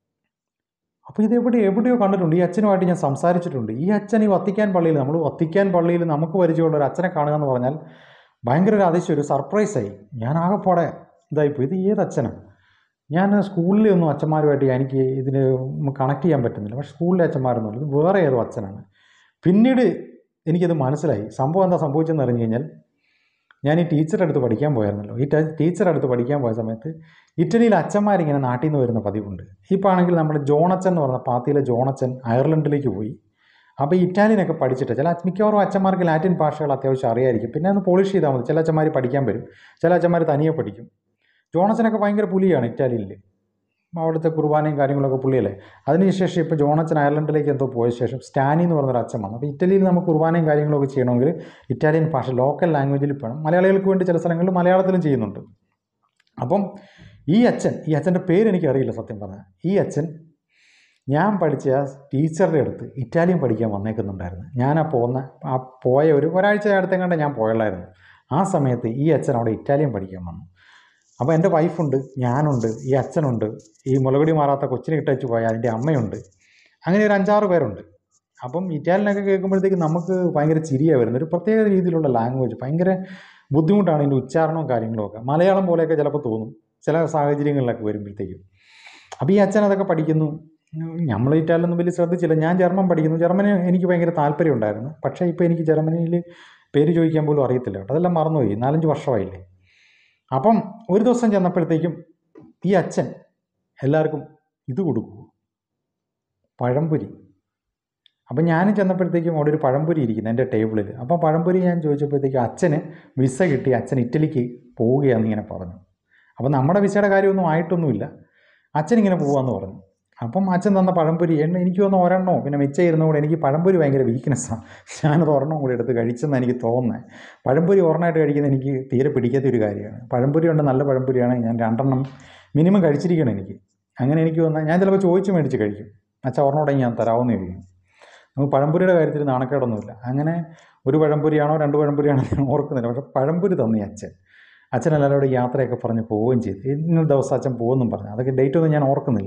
അപ്പോൾ ഇത് എവിടെ എവിടെയോ കണ്ടിട്ടുണ്ട് ഈ അച്ഛനുമായിട്ട് ഞാൻ സംസാരിച്ചിട്ടുണ്ട് ഈ അച്ഛൻ ഈ വത്തിക്കാൻ പള്ളിയിൽ നമ്മൾ വത്തിക്കാൻ പള്ളിയിൽ നമുക്ക് പരിചയമുള്ള ഒരു അച്ഛനെ കാണുക എന്ന് പറഞ്ഞാൽ ഭയങ്കര ഒരു അതിശയം ഒരു സർപ്രൈസായി ഞാൻ ആകെപ്പാടെ ഇതായിപ്പോയി ഇത് ഏത് അച്ഛനാണ് ഞാൻ സ്കൂളിലെ ഒന്നും അച്ഛന്മാരുമായിട്ട് എനിക്ക് ഇതിന് കണക്ട് ചെയ്യാൻ പറ്റുന്നില്ല പക്ഷേ സ്കൂളിലെ അച്ഛന്മാരൊന്നും ഇത് വേറെ ഏതോ അച്ഛനാണ് പിന്നീട് എനിക്കത് മനസ്സിലായി സംഭവം എന്താ സംഭവിച്ചതെന്ന് അറിഞ്ഞു കഴിഞ്ഞാൽ ഞാൻ ഈ ടീച്ചറുടെ അടുത്ത് പഠിക്കാൻ പോയായിരുന്നല്ലോ ഈ ടീച്ചറുടെ അടുത്ത് പഠിക്കാൻ പോയ സമയത്ത് ഇറ്റലിയിൽ അച്ഛന്മാരിങ്ങനെ നാട്ടിൽ നിന്ന് വരുന്ന പതിവുണ്ട് ഇപ്പോൾ ആണെങ്കിൽ നമ്മുടെ ജോണച്ചൻ എന്ന് പറഞ്ഞ പാത്തിയിലെ ജോണച്ചൻ അയർലൻഡിലേക്ക് പോയി അപ്പോൾ ഈ ഇറ്റാലിയനൊക്കെ പഠിച്ചിട്ട് ചില മിക്കവാറും അച്ഛന്മാർക്ക് ലാറ്റിൻ ഭാഷകൾ അത്യാവശ്യം അറിയായിരിക്കും പിന്നെ ഒന്ന് പോളിഷ് ചെയ്താൽ മതി ചില അച്ഛന്മാർ പഠിക്കാൻ വരും ചില അച്ഛന്മാർ തനിയെ പഠിക്കും ജോണച്ചനൊക്കെ ഭയങ്കര പുലിയാണ് ഇറ്റാലിയിൽ അവിടുത്തെ കുർബാനയും കാര്യങ്ങളൊക്കെ പുള്ളിയല്ലേ അതിനുശേഷം ഇപ്പോൾ ജോണച്ചൻ അയർലൻഡിലേക്ക് എന്തോ പോയ ശേഷം സ്റ്റാനി എന്ന് പറഞ്ഞൊരു അച്ഛൻ വന്നു അപ്പോൾ ഇറ്റലിയിൽ നമുക്ക് കുർബാനയും കാര്യങ്ങളൊക്കെ ചെയ്യണമെങ്കിൽ ഇറ്റാലിയൻ ഭാഷ ലോക്കൽ ലാംഗ്വേജിൽ വേണം മലയാളികൾക്ക് വേണ്ടി ചില സ്ഥലങ്ങളിൽ മലയാളത്തിലും ചെയ്യുന്നുണ്ട് അപ്പം ഈ അച്ഛൻ ഈ അച്ഛൻ്റെ പേര് എനിക്കറിയില്ല സത്യം പറഞ്ഞാൽ ഈ അച്ഛൻ ഞാൻ പഠിച്ച ആ ടീച്ചറുടെ അടുത്ത് ഇറ്റാലിയൻ പഠിക്കാൻ വന്നേക്കുന്നുണ്ടായിരുന്നു ഞാൻ ആ പോകുന്ന ആ പോയ ഒരു ഒരാഴ്ച അടുത്തെങ്ങാണ്ട് ഞാൻ പോയുള്ളായിരുന്നു ആ സമയത്ത് ഈ അച്ഛൻ അവിടെ ഇറ്റാലിയൻ പഠിക്കാൻ വന്നു അപ്പോൾ എൻ്റെ വൈഫുണ്ട് ഞാനുണ്ട് ഈ അച്ഛനുണ്ട് ഈ മുളകുടി മാറാത്ത കൊച്ചിനെ ഇട്ടേച്ച് പോയ അതിൻ്റെ അമ്മയുണ്ട് അങ്ങനെ ഒരു അഞ്ചാറ് പേരുണ്ട് അപ്പം ഇറ്റാലിയനൊക്കെ കേൾക്കുമ്പോഴത്തേക്ക് നമുക്ക് ഭയങ്കര ചിരിയാണ് വരുന്നത് ഒരു പ്രത്യേക രീതിയിലുള്ള ലാംഗ്വേജ് ഭയങ്കര ബുദ്ധിമുട്ടാണ് ഇതിൻ്റെ ഉച്ചാരണവും കാര്യങ്ങളും ഒക്കെ മലയാളം പോലെയൊക്കെ ചിലപ്പോൾ തോന്നും ചില സാഹചര്യങ്ങളിലൊക്കെ വരുമ്പോഴത്തേക്കും അപ്പോൾ ഈ അച്ഛൻ അതൊക്കെ പഠിക്കുന്നു നമ്മൾ ഇറ്റാലിയൊന്നും വലിയ ശ്രദ്ധിച്ചില്ല ഞാൻ ജർമ്മൻ പഠിക്കുന്നു ജർമ്മന് എനിക്ക് ഭയങ്കര താല്പര്യം ഉണ്ടായിരുന്നു പക്ഷേ ഇപ്പോൾ എനിക്ക് ജർമ്മനിയിൽ പേര് ചോദിക്കാൻ പോലും അറിയത്തില്ല കേട്ടോ അതെല്ലാം മറന്നുപോയി നാലഞ്ച് വർഷമായില്ലേ അപ്പം ഒരു ദിവസം ചെന്നപ്പോഴത്തേക്കും ഈ അച്ഛൻ എല്ലാവർക്കും ഇത് കൊടുക്കൂ പഴംപൊരി അപ്പം ഞാനും ചെന്നപ്പോഴത്തേക്കും അവിടെ ഒരു പഴംപൊരി ഇരിക്കുന്നു എൻ്റെ ടേബിളിൽ അപ്പോൾ പഴംപൊരി ഞാൻ ചോദിച്ചപ്പോഴത്തേക്കും അച്ഛന് വിസ കിട്ടി അച്ഛൻ ഇറ്റലിക്ക് പോവുകയാണെന്ന് ഇങ്ങനെ പറഞ്ഞു അപ്പോൾ നമ്മുടെ വിസയുടെ കാര്യമൊന്നും ആയിട്ടൊന്നുമില്ല അച്ഛൻ ഇങ്ങനെ പോവാന്ന് പറഞ്ഞു അപ്പം അച്ഛൻ തന്ന പഴംപൊരി എണ്ണ എനിക്ക് തോന്നുന്നു ഒരെണ്ണോ പിന്നെ മിച്ചം ഇരുന്നുകൂടെ എനിക്ക് പഴംപൊരി ഭയങ്കര വീക്ക്നെസ്സാണ് ഞാനത് ഒരെണ്ണം കൂടി എടുത്ത് കഴിച്ചെന്ന് എനിക്ക് തോന്നുന്നത് പഴംപൊരി ഒരെണ്ണമായിട്ട് കഴിക്കുന്നത് എനിക്ക് തീരെ പിടിക്കാത്ത ഒരു കാര്യമാണ് പഴംപൊരി കൊണ്ട് നല്ല പഴംപൊരിയാണെങ്കിൽ ഞാൻ രണ്ടെണ്ണം മിനിമം കഴിച്ചിരിക്കണം എനിക്ക് അങ്ങനെ എനിക്ക് തോന്നുന്നത് ഞാൻ ചിലപ്പോൾ ചോദിച്ച് മേടിച്ച് കഴിക്കും അച്ഛൻ ഒരെണ്ണോടെ ഞാൻ തരാമെന്ന് ചോദിക്കും നമുക്ക് പഴംപൊരിയുടെ കാര്യത്തിൽ നാണക്കേടൊന്നുമില്ല അങ്ങനെ ഒരു പഴംപൊരിയാണോ രണ്ട് പഴംപൊരിയാണോ ഞാൻ ഓർക്കുന്നില്ല പക്ഷേ പഴംപൊരി തന്നു ഈ അച്ഛൻ അച്ഛൻ എല്ലാവരോടും യാത്രയൊക്കെ പറഞ്ഞ് പോവുകയും ചെയ്തു ഇന്ന ദിവസം അച്ഛൻ പോകുമെന്നും പറഞ്ഞു അതൊക്കെ ഡേറ്റ് ഒന്നും ഞാൻ ഓർക്കുന്നില്ല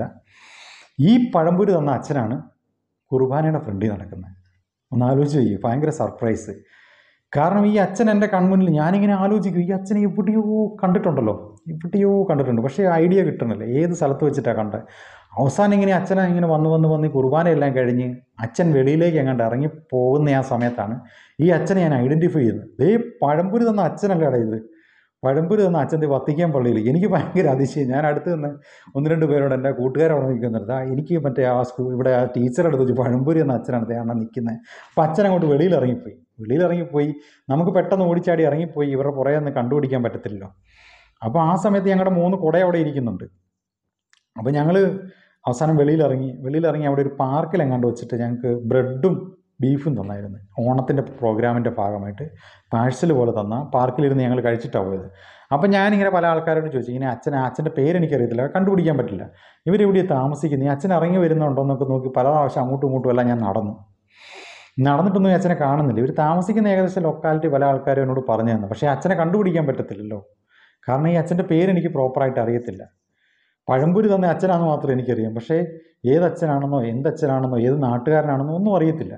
ഈ പഴംപൊരി തന്ന അച്ഛനാണ് കുർബാനയുടെ ഫ്രണ്ടിൽ നടക്കുന്നത് ഒന്ന് ആലോചിച്ച് ചെയ്യും ഭയങ്കര സർപ്രൈസ് കാരണം ഈ അച്ഛൻ എൻ്റെ കൺമുന്നിൽ ഞാനിങ്ങനെ ആലോചിക്കും ഈ അച്ഛനെ എവിടെയോ കണ്ടിട്ടുണ്ടല്ലോ എവിടെയോ കണ്ടിട്ടുണ്ട് പക്ഷേ ഐഡിയ കിട്ടണില്ല ഏത് സ്ഥലത്ത് വെച്ചിട്ടാണ് കണ്ടത് അവസാനം ഇങ്ങനെ അച്ഛനെ ഇങ്ങനെ വന്ന് വന്ന് വന്ന് ഈ കുർബാനയെല്ലാം കഴിഞ്ഞ് അച്ഛൻ വെളിയിലേക്ക് എങ്ങാണ്ട് ഇറങ്ങി പോകുന്ന ആ സമയത്താണ് ഈ അച്ഛനെ ഞാൻ ഐഡൻറ്റിഫൈ ചെയ്യുന്നത് ദേ പഴംപൊരി തന്ന അച്ഛനല്ലേടാ ഇത് പഴംപൊരി തന്ന അച്ഛൻ്റെ വത്തിക്കാൻ പള്ളിയിൽ എനിക്ക് ഭയങ്കര അതിശയം ഞാൻ അടുത്ത് നിന്ന് ഒന്ന് രണ്ട് പേരോട് എൻ്റെ കൂട്ടുകാരവിടെ നിൽക്കുന്നുണ്ട് ആ എനിക്ക് മറ്റേ ആ സ്കൂൾ ഇവിടെ ആ ടീച്ചറുടെ അടുത്ത് വെച്ച് പഴംപൊരി എന്ന അച്ഛനാണ് ദേ അണ്ണൻ നിൽക്കുന്നത് അപ്പോൾ അച്ഛൻ അങ്ങോട്ട് വെളിയിൽ ഇറങ്ങിപ്പോയി വെളിയിൽ ഇറങ്ങിപ്പോയി നമുക്ക് പെട്ടെന്ന് ഓടിച്ചാടി ഇറങ്ങിപ്പോയി ഇവരുടെ പുറകെ ഒന്ന് കണ്ടുപിടിക്കാൻ പറ്റത്തില്ലല്ലോ അപ്പോൾ ആ സമയത്ത് ഞങ്ങളുടെ മൂന്ന് കുട അവിടെ ഇരിക്കുന്നുണ്ട് അപ്പോൾ ഞങ്ങൾ അവസാനം വെളിയിലിറങ്ങി വെളിയിലിറങ്ങി അവിടെ ഒരു പാർക്കിൽ എങ്ങാണ്ട് വെച്ചിട്ട് ഞങ്ങൾക്ക് ബ്രെഡും ബീഫും തന്നായിരുന്നു ഓണത്തിൻ്റെ പ്രോഗ്രാമിൻ്റെ ഭാഗമായിട്ട് പാഴ്സൽ പോലെ തന്ന പാർക്കിലിരുന്ന് ഞങ്ങൾ കഴിച്ചിട്ടാണ് പോയത് അപ്പം ഞാനിങ്ങനെ പല ആൾക്കാരോട് ചോദിച്ചു ഇങ്ങനെ അച്ഛൻ അച്ഛൻ്റെ പേരെനിക്കറിയത്തില്ല കണ്ടുപിടിക്കാൻ പറ്റില്ല ഇവരെവിടെയാണ് താമസിക്കുന്നത് ഈ അച്ഛൻ ഇറങ്ങി വരുന്നുണ്ടോ എന്നൊക്കെ നോക്കി പല പ്രാവശ്യം അങ്ങോട്ടും ഇങ്ങോട്ടും എല്ലാം ഞാൻ നടന്നു നടന്നിട്ടൊന്നും ഈ അച്ഛനെ കാണുന്നില്ല ഇവർ താമസിക്കുന്ന ഏകദേശം ലൊക്കാലിറ്റി പല ആൾക്കാരും എന്നോട് പറഞ്ഞു തന്നു പക്ഷേ അച്ഛനെ കണ്ടുപിടിക്കാൻ പറ്റത്തില്ലല്ലോ കാരണം ഈ അച്ഛൻ്റെ പേരെനിക്ക് പ്രോപ്പറായിട്ട് അറിയത്തില്ല പഴംപൊരി തന്നെ അച്ഛനാണെന്ന് മാത്രമേ എനിക്കറിയാം പക്ഷേ ഏത് അച്ഛനാണെന്നോ എന്ത് അച്ഛനാണെന്നോ ഏത് നാട്ടുകാരനാണെന്നോ ഒന്നും അറിയത്തില്ല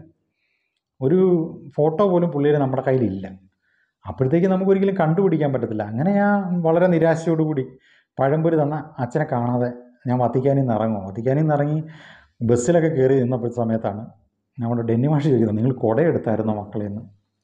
ഒരു ഫോട്ടോ പോലും പുള്ളിയുടെ നമ്മുടെ കയ്യിലില്ല അപ്പോഴത്തേക്ക് നമുക്ക് ഒരിക്കലും കണ്ടുപിടിക്കാൻ പറ്റത്തില്ല അങ്ങനെ ഞാൻ വളരെ നിരാശയോടുകൂടി പഴംപൊരി തന്ന അച്ഛനെ കാണാതെ ഞാൻ വത്തിക്കാനിൽ നിന്ന് ഇറങ്ങും വത്തിക്കാനിൽ നിന്ന് ഇറങ്ങി ബസ്സിലൊക്കെ കയറി നിന്നപ്പോൾ സമയത്താണ് നമ്മുടെ ഡെന്നി മാഷ് ചോദിക്കുന്നത് നിങ്ങൾ കുട എടുത്തായിരുന്നോ മക്കളെ എന്ന്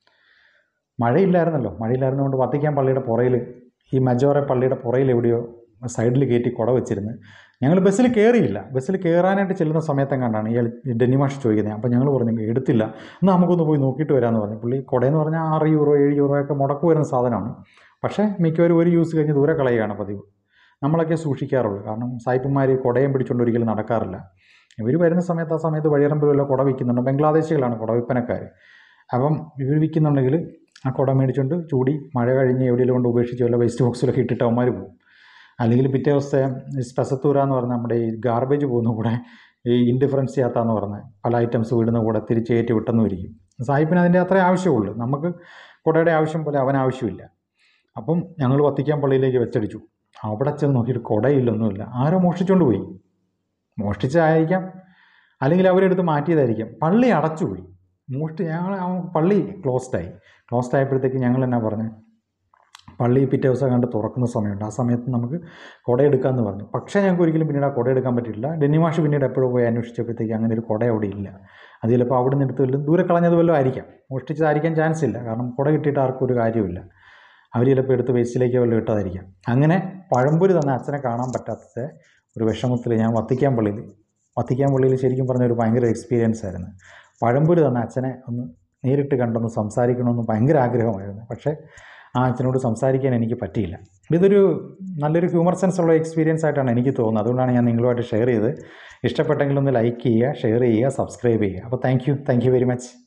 മഴയില്ലായിരുന്നല്ലോ മഴയില്ലായിരുന്നതുകൊണ്ട് വത്തിക്കാൻ പള്ളിയുടെ പുറയിൽ ഈ മജോറെ പള്ളിയുടെ പുറയിൽ എവിടെയോ സൈഡിൽ കയറ്റി കുട വെച്ചിരുന്ന് ഞങ്ങൾ ബസ്സിൽ കയറിയില്ല ബസ്സിൽ കയറാനായിട്ട് ചെല്ലുന്ന സമയത്തെങ്ങാണ്ടാണ് ഈ ഡെന്നി മാഷ് ചോദിക്കുന്നത് അപ്പോൾ ഞങ്ങൾ പറഞ്ഞു എടുത്തില്ല എന്നാൽ നമുക്കൊന്ന് പോയി നോക്കിയിട്ട് വരാമെന്ന് പറഞ്ഞു പുള്ളി കുടയെന്ന് പറഞ്ഞാൽ ആറ് യൂറോ ഏഴ് യൂറോ ഒക്കെ മുടക്ക് വരുന്ന സാധനമാണ് പക്ഷേ മിക്കവരും ഒരു യൂസ് കഴിഞ്ഞ് ദൂരെ കളയുകയാണ് പതിവ് നമ്മളൊക്കെ സൂക്ഷിക്കാറുള്ളൂ കാരണം സായിപ്പന്മാർ കുടയും പിടിച്ചുകൊണ്ട് ഒരിക്കലും നടക്കാറില്ല ഇവർ വരുന്ന സമയത്ത് ആ സമയത്ത് വഴിയറമ്പിലുള്ള കുട വിൽക്കുന്നുണ്ട് ബംഗ്ലാദേശികളാണ് കുട വിൽപ്പനക്കാർ അപ്പം ഇവർ വിൽക്കുന്നുണ്ടെങ്കിൽ ആ കുട മേടിച്ചുകൊണ്ട് ചൂടി മഴ കഴിഞ്ഞ് എവിടെയെങ്കിലും കൊണ്ട് ഉപേക്ഷിച്ച് വല്ല വേസ്റ്റ് ബോക്സിലൊക്കെ ഇട്ടിട്ട് അവന്മാർ പോകും അല്ലെങ്കിൽ പിറ്റേ ദിവസത്തെ സ്പെസത്തൂര എന്ന് പറഞ്ഞ നമ്മുടെ ഈ ഗാർബേജ് പോകുന്ന കൂടെ ഈ ഇൻഡിഫറൻസ് യാത്ര എന്ന് പറഞ്ഞ പല ഐറ്റംസ് വിടുന്ന കൂടെ തിരിച്ചേറ്റി വിട്ടെന്ന് വരിക്കും സാഹിബിന് അതിൻ്റെ അത്രേ ആവശ്യമുള്ളൂ നമുക്ക് കുടയുടെ ആവശ്യം പോലെ അവൻ ആവശ്യമില്ല അപ്പം ഞങ്ങൾ വത്തിക്കാൻ പള്ളിയിലേക്ക് വെച്ചടിച്ചു അവിടെ ചെന്ന് നോക്കിയിട്ട് കുടയില്ലൊന്നുമില്ല ആരോ മോഷ്ടിച്ചുകൊണ്ട് പോയി മോഷ്ടിച്ചതായിരിക്കാം അല്ലെങ്കിൽ അവരെടുത്ത് മാറ്റിയതായിരിക്കാം പള്ളി അടച്ചുപോയി മോഷ്ടി ഞങ്ങൾ ആ പള്ളി ക്ലോസ്ഡായി ക്ലോസ്ഡ് ആയപ്പോഴത്തേക്ക് ഞങ്ങൾ എന്നാ പറഞ്ഞു പള്ളി പിറ്റേ ദിവസം കണ്ട് തുറക്കുന്ന സമയമുണ്ട് ആ സമയത്ത് നമുക്ക് കുട എടുക്കാമെന്ന് പറഞ്ഞു പക്ഷേ ഞങ്ങൾക്ക് ഒരിക്കലും പിന്നീട് ആ കുട എടുക്കാൻ പറ്റിയില്ല ഡെന്നിമാഷ് പിന്നീട് എപ്പോഴും പോയി അന്വേഷിച്ചപ്പോഴത്തേക്ക് അങ്ങനെ ഒരു കുട അവിടെ ഇല്ല അത് ചിലപ്പോൾ അവിടെ നിന്ന് എടുത്ത് വല്ലതും ദൂരെ കളഞ്ഞത് വല്ലതും ആയിരിക്കാം മോഷ്ടിച്ചതായിരിക്കാൻ ചാൻസ് ഇല്ല കാരണം കുട കിട്ടിയിട്ട് ആർക്കും ഒരു കാര്യമില്ല അവർ ചിലപ്പോൾ എടുത്ത് വേസ്റ്റിലേക്ക് വല്ലതും ഇട്ടതായിരിക്കാം അങ്ങനെ പഴംപൊരി തന്നെ അച്ഛനെ കാണാൻ പറ്റാത്തത് ഒരു വിഷമത്തിൽ ഞാൻ വത്തിക്കാൻ പള്ളിയിൽ വത്തിക്കാൻ പള്ളിയിൽ ശരിക്കും പറഞ്ഞ ഒരു ഭയങ്കര എക്സ്പീരിയൻസ് ആയിരുന്നു പഴംപൊരി തന്നെ അച്ഛനെ ഒന്ന് നേരിട്ട് കണ്ടൊന്ന് സംസാരിക്കണമെന്ന് ഭയങ്കര ആഗ്രഹമായിരുന്നു പക്ഷേ ആ അച്ഛനോട് സംസാരിക്കാൻ എനിക്ക് പറ്റിയില്ല ഇതൊരു നല്ലൊരു ഹ്യൂമർ സെൻസ് ഉള്ള എക്സ്പീരിയൻസ് ആയിട്ടാണ് എനിക്ക് തോന്നുന്നത് അതുകൊണ്ടാണ് ഞാൻ നിങ്ങളുമായിട്ട് ഷെയർ ചെയ്ത് ഇഷ്ടപ്പെട്ടെങ്കിൽ ഒന്ന് ലൈക്ക് ചെയ്യുക ഷെയർ ചെയ്യുക സബ്സ്ക്രൈബ് ചെയ്യുക അപ്പോൾ thank you thank you very much